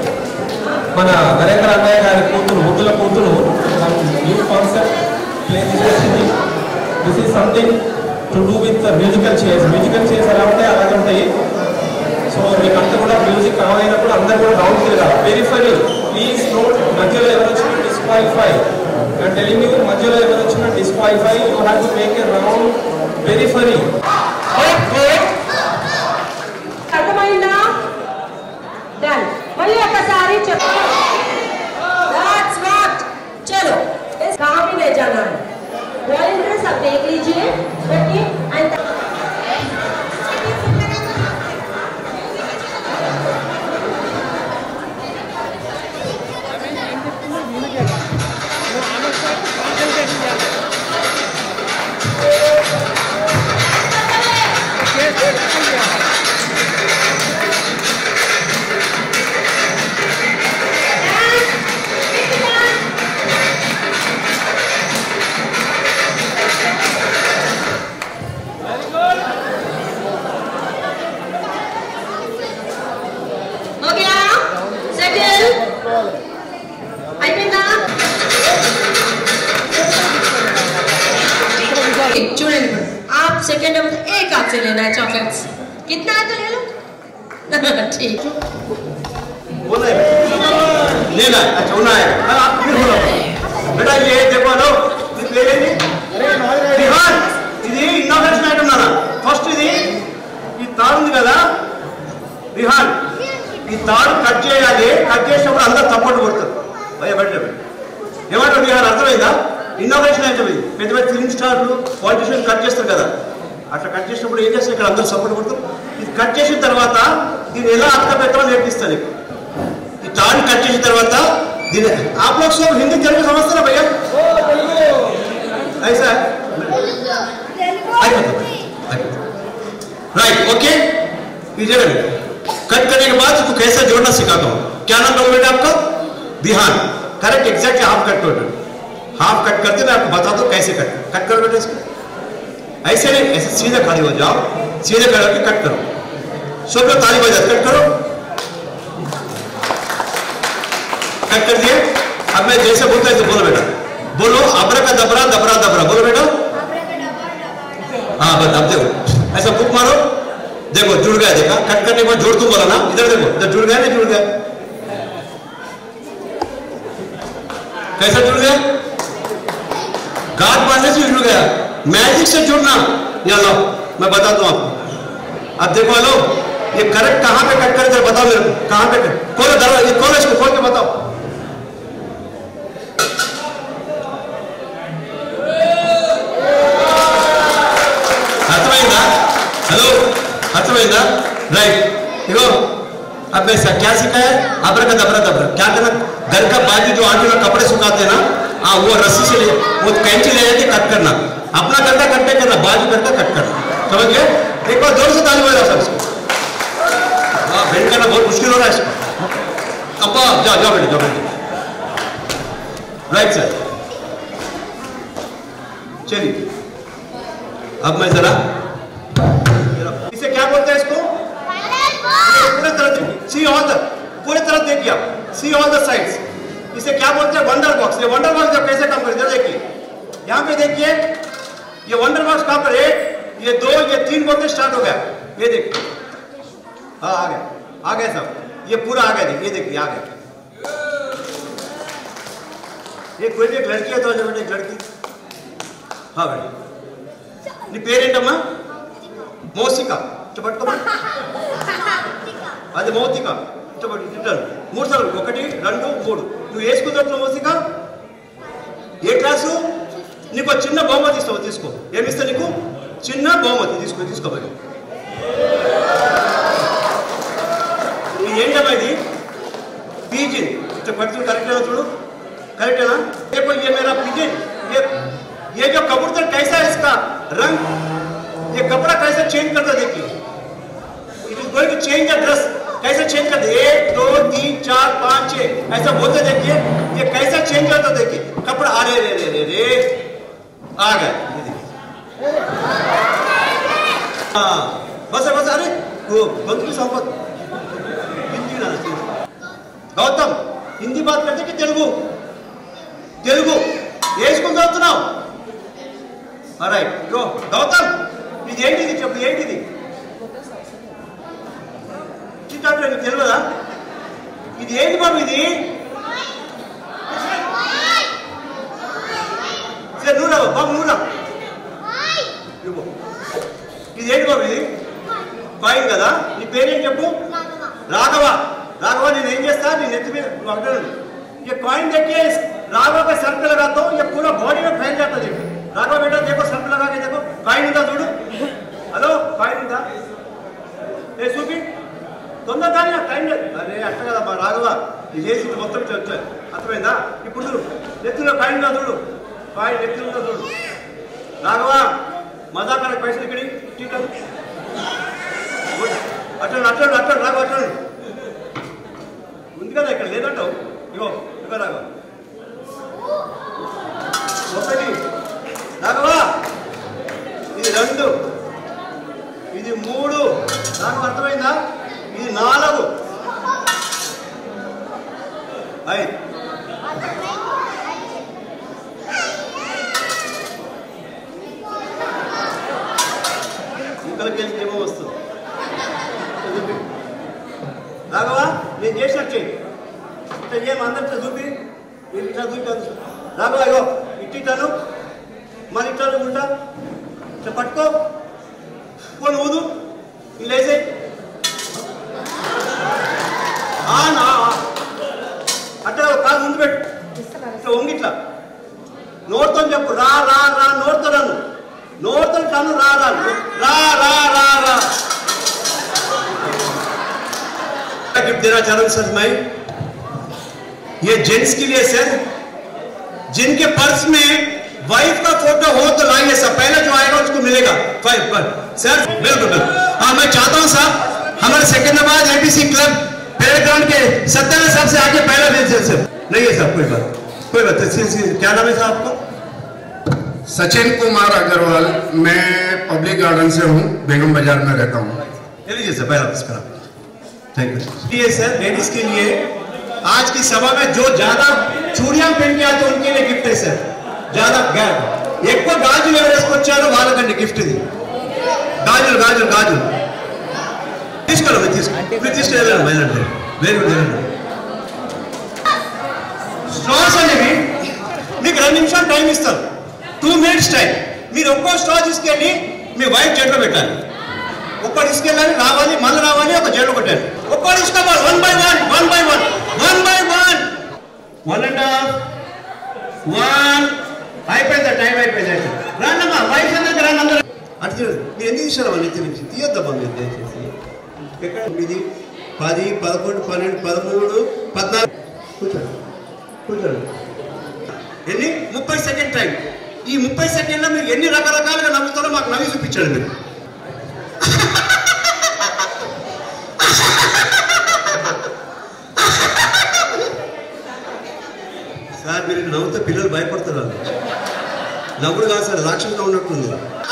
మన నరేంద్ర అన్నయ్య గారి కూతురు ముద్దుల కూతురు న్యూ కాన్సెప్ట్ ప్లే చేసేసింది this is something to do with musical chairs musical chairs ఎలా ఉంటాయి అలాగే ఉంటాయి సో మీకు అంతా కూడా మ్యూజిక్ కావాలైనప్పుడు అందరు కూడా రౌండ్ తిరగాలి పెరిఫరీ ప్లీజ్ నోట్ మధ్యలో ఎవరు వచ్చినా డిస్క్వాలిఫై అండ్ టెలింగ్ యూ మధ్యలో ఎవరు వచ్చినా disqualify you have to make a round periphery అర్థమైందా డన్ మళ్ళీ ఒకసారి చెప్పు That's what. चलो इस कहाँ भी ले जाना है वॉलंटियर्स आप देख लीजिए ओके एंड आप सेकंड नंबर से एक आपसे लेना है चॉकलेट्स कितना है तो ले लो ठीक बोला है लेना है अच्छा होना है हाँ, आप फिर बोलो बेटा ये देखो लो ఇది పేరేంటి రిహాన్ ఇది ఇన్నోవేషన్ ఐటమ్ నాన్న ఫస్ట్ ఇది ఈ తాడు ఉంది కదా రిహాన్ ఈ తాడు కట్ చేయాలి కట్ చేసినప్పుడు అందరూ తప్పట్టు కొడతారు భయ పెట్టండి ఏమంటారు రిహాన్ అర్థమైందా ఇన్నోవేషన్ ఐటమ్ ఇది పెద్ద పెద్ద ఫిలిం స్టార్లు పాలిటిషియన్ కట్ చేస్తారు కదా అట్లా కట్ చేసినప్పుడు ఏం చేస్తారు ఇక్కడ అందరూ సపోర్ట్ కొడతారు ఇది కట్ చేసిన తర్వాత దీన్ని ఎలా అక్క పెట్టాలో నేర్పిస్తాను నీకు ఈ తాడు కట్ చేసిన తర్వాత దీని आप लोग सब हिंदी तेलुगु समझते ना भैया ऐसा है राइट ओके इधर कट करने के बाद इसको कैसे जोड़ना सिखाता हूँ क्या नाम लोग बेटा आपका Bihan correct exactly half cut करो हाफ कट करके मैं आपको बता दूं कैसे कट कट करो बेटा इसको ऐसे नहीं ऐसे सीधे खड़े हो जाओ सीधे खड़े होकर कट करो सब लोग ताली बजा कट करो कट कर दिए अब मैं जैसे बोलता है तो बोलो बेटा बोलो अबरा का दबरा दबरा दबरा बोलो बेटा हाँ बस अब देखो ऐसा बुक मारो देखो जुड़ गया देखा कट करने के बाद जोड़ तुम बोला ना इधर देखो इधर जुड़ गया नहीं जुड़ गया कैसा जुड़ गया गांठ बांधने से जुड़ गया मैजिक से जुड़ना या लो मैं बता दूं आपको अब देखो हेलो ये करेक्ट कहां पे कट करे बताओ मेरे को कहां पे कट खोलो दरवाजा ये खोलो इसको खोल के बताओ अर्थమైందా हेलो अर्थమైందా राइट देखो अब मैं सा- क्या सिखाया अबरा का दबरा दबरा क्या करना घर का बाजू जो आंटी लोग कपड़े सुखाते हैं ना हाँ वो रस्सी से ले वो कैंची ले जाके कट करना अपना घर का कट नहीं करना बाजू घर का कट करना समझ गए एक बार जोर से ताली बजाओ सब इसको हाँ बेंड करना बहुत मुश्किल हो रहा है इसको अब्बा जाओ जाओ बेटे जाओ बेटे राइट सर चलिए अब मैं जरा इसे क्या बोलते हैं इसको पूरे तरह सी ऑल द पूरे तरह देखिए आप सी ऑल द साइड्स इसे क्या बोलते हैं वंडर बॉक्स ये वंडर बॉक्स जब कैसे काम करते हैं देखिए यहाँ पे देखिए ये वंडर बॉक्स कहाँ पर एक ये दो ये तीन बोलते स्टार्ट हो गया ये देखिए हाँ आ गया आ गया सब ये पूरा आ गया देखिए ये देखिए आ गया ये कोई भी एक लड़की है तो बेटे एक लड़की हाँ बेटी నీ పేరేంటమ్మా మౌసిక ఇట్ట పట్టుకో అది మౌతిక ఇట్ట పట్టు ఇట్టాను మూడు సార్లు ఒకటి రెండు మూడు నువ్వు వేసుకున్నట్లు మౌసిక ఏ క్లాసు నీకు ఒక చిన్న బహుమతి ఇస్తావు తీసుకో ఏమిస్తా నీకు చిన్న బహుమతి తీసుకో తీసుకో మరి ఇది ఏంటమ్మా ఇది పీజిన్ ఇట్లా పడుతుంది కరెక్టేనా చూడు करेक्ट है ना देखो ये मेरा पिजन ये ये जो कबूतर कैसा है इसका रंग ये कपड़ा कैसे चेंज करता देखिए it is going to change the dress कैसे चेंज करते एक दो तीन चार पाँच छह ऐसा बोलते देखिए ये कैसा चेंज करता देखिए कपड़ा अरे रे रे रे रे आ गया ये देखिए हाँ बस बस अरे वो बंधु संपत हिंदी ना गौतम हिंदी बात करते कि तेलुगु తెలుగు ఏ స్కూల్ చదువుతున్నావు రైట్ గో గౌతమ్ ఇది ఏంటిది చెప్పు ఏంటిది చిట్టాడు నీకు తెలియదా ఇది ఏంటి బాబు ఇది సరే నువ్వు రా బాబు నువ్వు రా ఇవ్వు. ఇది ఏంటి బాబు ఇది కాయిన్ కదా నీ పేరేం చెప్పు రాఘవ రాఘవ నేను ఏం చేస్తా నీ నెత్తి మీద నువ్వు అంటాను ये कॉइन देखिए इस राघव के सर पे लगाता हूँ ये पूरा बॉडी में फैल जाता है देखो राघव बेटा देखो सर पे लगा के देखो कॉइन ఉందా చూడు హలో కాయిన్ ఉందా ఏ చూపి తొందర కానీ నాకు టైం లేదు అరే అట్ట కదా మా రాఘవ ఇది చేసి ఇది మొత్తం ఇట్లా వచ్చాయి అర్థమైందా ఇప్పుడు చూడు నెత్తిలో కాయిన్ ఉందా చూడు కాయిన్ నెత్తిలో ఉందా చూడు రాఘవ మజాకాడ పైసలు ఇక్కడి టీకలు అట్లా అట్లా అట్లా రాఘవ అట్లా ఉంది కదా ఇక్కడ లేదంటావు ఇగో ఇగో రాఘవ ఒకటి రాఘవ ఇది రెండు ఇది మూడు నాకు అర్థమైందా ఇది నాలుగు ఐదు అందులోకి వెళ్ళి ఏమో వస్తుంది రాఘవా నేను చేసినట్టు చెయ్యి ఇట్లా ఏం అందరితో చూపి మీరు ఇట్లా చూపి అందు రాఘవా ఇగో ఇట్టిట్టాను మళ్ళీ ఇట్లా ఉంటా ఇట్లా పట్టుకో ఫోన్ ఊదు ఇలా వేసేయి ఆ, నా, ఆ. అట్లా ఒక కాలు ముందు పెట్టు ఇట్లా వంగి ఇట్లా నోరుతో చెప్పు రా రా రా నోరుతో నన్ను నోరుతో తను రా రా రా రా రా రా गिफ्ट देना चाह रहा हूं सर मैं ये जेंट्स के लिए सर जिनके पर्स में वाइफ का फोटो हो तो लाइए सर पहला जो आएगा उसको मिलेगा फाइव पर सर बिल्कुल बिल्कुल हाँ मैं चाहता हूं साहब हमारे Secunderabad APC club parade ground के सत्तर साहब से आगे पहला दिन सर सर नहीं है साहब कोई बात कोई बात नहीं क्या नाम है साहब आपका सचिन कुमार अग्रवाल मैं पब्लिक गार्डन से हूँ बेगम बाजार में रहता हूँ ये लीजिए सर पहला इसका थैंक यू ये सर लेडीज के लिए आज की सभा में जो ज्यादा चूड़ियां पहन के आते हैं, उनके लिए गिफ्ट है सर ज्यादा గ్యాప్ ఎక్కువ గాజులు ఎవరు వేసుకొచ్చారో వాళ్ళకండి గిఫ్ట్ ఇది గాజులు గాజులు గాజులు తీసుకోవాలి మీరు తీసుకో మీరు తీసుకెళ్ళాలి వెళ్ళండి వెరీ గుడ్ వెళ్ళండి స్ట్రాస్ అనేవి మీకు రెండు నిమిషాలు టైం ఇస్తారు టూ మినిట్స్ టైం మీరు ఒక్కో స్ట్రా తీసుకెళ్ళి మీ వైఫ్ చేతిలో పెట్టాలి ఒక్కడు తీసుకెళ్ళాలి రావాలి మళ్ళీ రావాలి ఒక జైలు కొట్టాలి ఒక్కడు తీసుకోవాలి one by one one by one one by one one and half one అయిపోయింది టైం అయిపోయింది రాండమ్మా వైఫ్ అందరికి రండి అందరూ అటు చూడండి మీరు ఎందుకు తీసారు వాళ్ళ నిత్య నుంచి తీయొద్దమ్మా మీరు దయచేసి ఎక్కడ ఇది పది పదకొండు పన్నెండు పదమూడు పద్నాలుగు కూర్చోండి కూర్చోండి ఎన్ని ముప్పై సెకండ్ టైం ఈ ముప్పై సెకండ్లో మీరు ఎన్ని రకరకాలుగా నవ్వుతారో మాకు నవ్వి చూపించండి మీరు సార్ మీరు నవ్వుతే పిల్లలు భయపడతారు వాళ్ళు నవ్వుడు కాదు సార్ రాక్షసుగా ఉన్నట్టుంది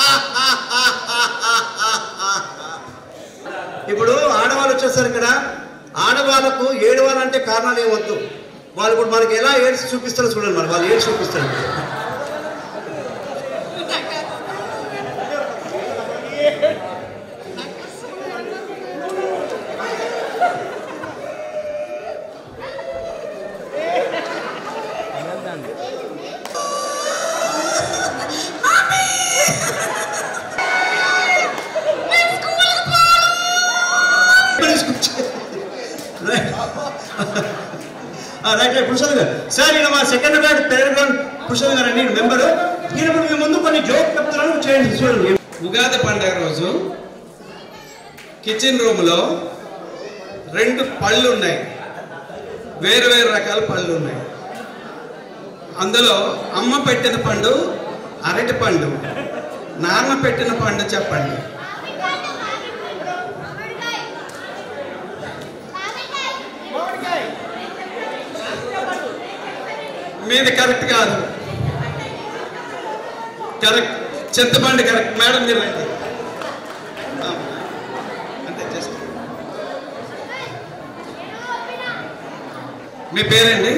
ఇప్పుడు ఆడవాళ్ళు వచ్చేసారు ఇక్కడ ఆడవాళ్ళకు ఏడవాలంటే కారణాలు ఏమొద్దు వాళ్ళు ఇప్పుడు మనకి ఎలా ఏడ్చి చూపిస్తారో చూడండి మరి వాళ్ళు ఏడ్చి చూపిస్తారు రైట్ రైట్ పురుషోద్ గారు సార్ ఈయన మా సెకండ్ గారు థర్డ్ గారు పురుషోద్ గారు అండి మెంబర్ ఈయన ఇప్పుడు మీ ముందు కొన్ని జోక్ చెప్తున్నాను చేయండి చూడండి ఉగాది పండగ రోజు కిచెన్ రూమ్లో రెండు పళ్ళు ఉన్నాయి వేరు వేరు రకాల పళ్ళు ఉన్నాయి అందులో అమ్మ పెట్టిన పండు అరటి పండు నాన్న పెట్టిన పండు చెప్పండి మీది కరెక్ట్ కాదు కరెక్ట్ చింతపండు కరెక్ట్ మేడం మీరు రండి ఆ, అంతే జస్ట్ మీ పేరండి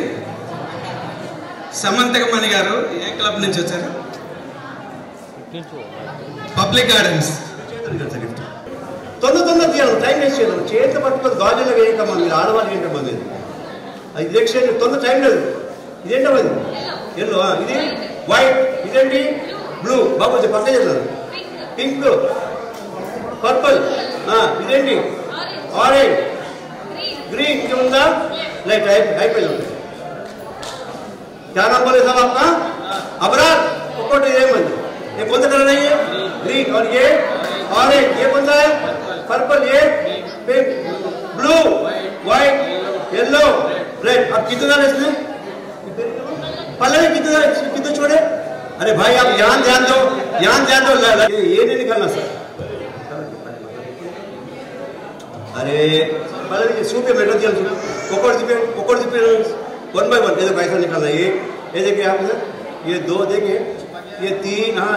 సమంతకమణి గారు ఏ క్లబ్ నుంచి వచ్చారు పబ్లిక్ గార్డెన్స్ తొందర తొందర తీయాలి టైం వేస్ట్ చేయాలి చేతి పట్టుకొని గాజులో వేయకమ్మా మీరు ఆడవాళ్ళు ఏంటమ్మా ఇది అది ఎక్స్చేంజ్ తొందర టైం లేదు ఇదేంటమ్మా ఇది ఎల్లో ఇది వైట్ ఇదేంటి బ్లూ బాబు కొంచెం పక్కన చేస్తారు పింక్ పర్పుల్ ఇదేంటి ఆరెంజ్ గ్రీన్ ఇది ఉందా లైట్ అయిపోయింది क्या नाम बोले साहब आपका अबरार कोट ये मन ये कौन सा कलर है ये ग्रीन और ये ऑरेंज ये कौन सा है पर्पल ये pink blue white yellow red अब कितना है इसमें पहले में कितना कितना छोड़े अरे भाई आप यहाँ ध्यान दो यहाँ ध्यान दो ल- ल- ये ये नहीं निकालना सर अरे पहले ये सूपे में रख दिया पकड़ दिपे पकड़ दिपे वन बाय वन ये देखो ऐसा निकालना ये ये देखिए आप इधर ये दो देखिए ये तीन हाँ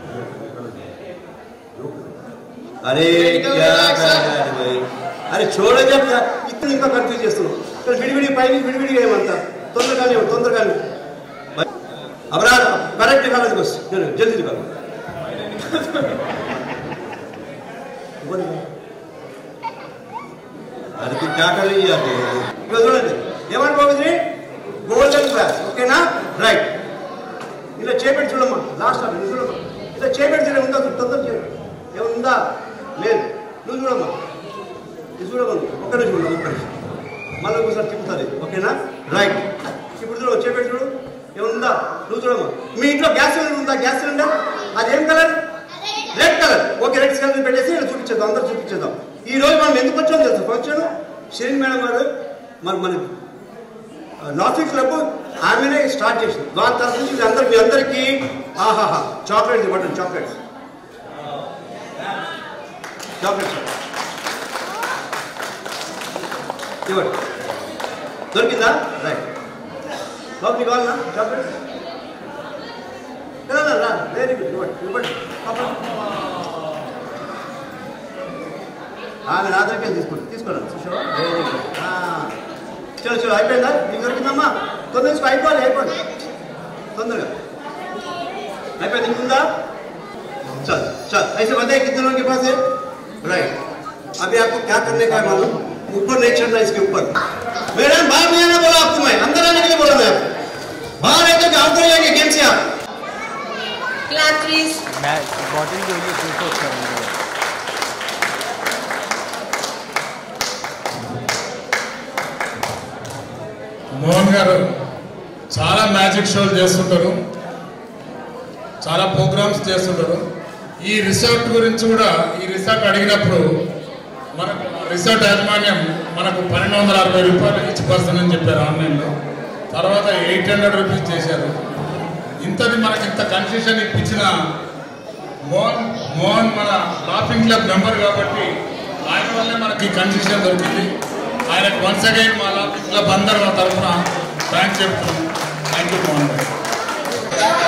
अरे क्या कर रहे हैं भाई अरे छोड़ो जब इतना ఇంకా కన్ఫ్యూజ్ చేస్తున్నాం ఇక్కడ విడివిడి పైన విడివిడిగా ఏమంతా తొందరగానే తొందరగానే अब रा करेक्ट निकालो बस जल्दी निकालो बोल अरे तू क्या कर रही है यार ఇదిగో చూడండి ఏమని బాబుజీ గోల్డెన్ గ్లాస్ ఓకేనా రైట్ ఇలా చేపెట్టి చూడమ్మా లాస్ట్ ఆఫ్ చూడమ్మా ఇలా చేపెట్టి చూడ ఉందా తొందర చేయ ఏముందా లేదు నువ్వు చూడమ్మా ఇది చూడమ్మా ఒక్క నిమిషం ఉందా ఒక్క నిమిషం మళ్ళీ ఒకసారి చెప్తుంది ఓకేనా రైట్ ఇప్పుడు చూడు చేపెట్టి చూడు ఏముందా నువ్వు చూడమ్మా మీ ఇంట్లో గ్యాస్ సిలిండర్ ఉందా గ్యాస్ సిలిండర్ అది ఏం colour red colour okay red colour పెట్టేసి ఇలా చూపించేద్దాం అందరూ చూపించేద్దాం ఈ రోజు మనం ఎందుకు వచ్చాం తెలుసు ఫంక్షన్ షిరిన్ మేడం గారు మన మన నాఫిక్ క్లబ్ ఆమెనే స్టార్ట్ చేసింది దాని తరఫు నుంచి అందరు మీ అందరికీ ఆహాహా చాక్లెట్స్ ఇవ్వండి చాక్లెట్స్ చాక్లెట్స్ ఇవ్వండి దొరికిందా రైట్ బాబు నీకు కావాలన్నా చాక్లెట్ రా వెరీ గుడ్ ఇవ్వండి ఇవ్వండి పాపం. ఆమె నా దగ్గర తీసుకోండి తీసుకోండి చూసావా వెరీ గుడ్ చలో చలో అయిపోయిందా మీకు దొరికిందమ్మా తొందర తీసుకో అయిపోవాలి అయిపోయింది తొందరగా అయిపోయింది ఇంకుందా चल चल ऐसे बताइए कितने लोगों के पास है राइट अभी आपको क्या करने का है मालूम ऊपर नहीं चढ़ना इसके ऊपर मैडम बाहर नहीं आना बोला आपको मैं अंदर आने के लिए बोला मैं आपको बाहर आए तो आउट हो जाएंगे गेम से आप क्लास प्लीज बॉटल जो है प्रिफर करेंगे మోహన్ గారు చాలా మ్యాజిక్ షోలు చేస్తుంటారు చాలా ప్రోగ్రామ్స్ చేస్తుంటారు ఈ రిసార్ట్ గురించి కూడా ఈ రిసార్ట్ అడిగినప్పుడు మనకు రిసార్ట్ యాజమాన్యం మనకు పన్నెండు వందల అరవై రూపాయలు ఇచ్చి పర్సన్ అని చెప్పారు ఆన్లైన్లో తర్వాత ఎయిట్ హండ్రెడ్ రూపీస్ చేశారు ఇంతది మనకి ఇంత కన్సెషన్ ఇప్పించిన మోహన్ మోహన్ మన లాఫింగ్ క్లబ్ మెంబర్ కాబట్టి ఆయన వల్లే మనకి కన్సెషన్ దొరికింది ఆయనకు వన్స్ అగైన్ మా లాఫింగ్ క్లబ్ అందరం తరఫున థ్యాంక్స్ చెప్తున్నాం థ్యాంక్ యూ మోహన్ గారు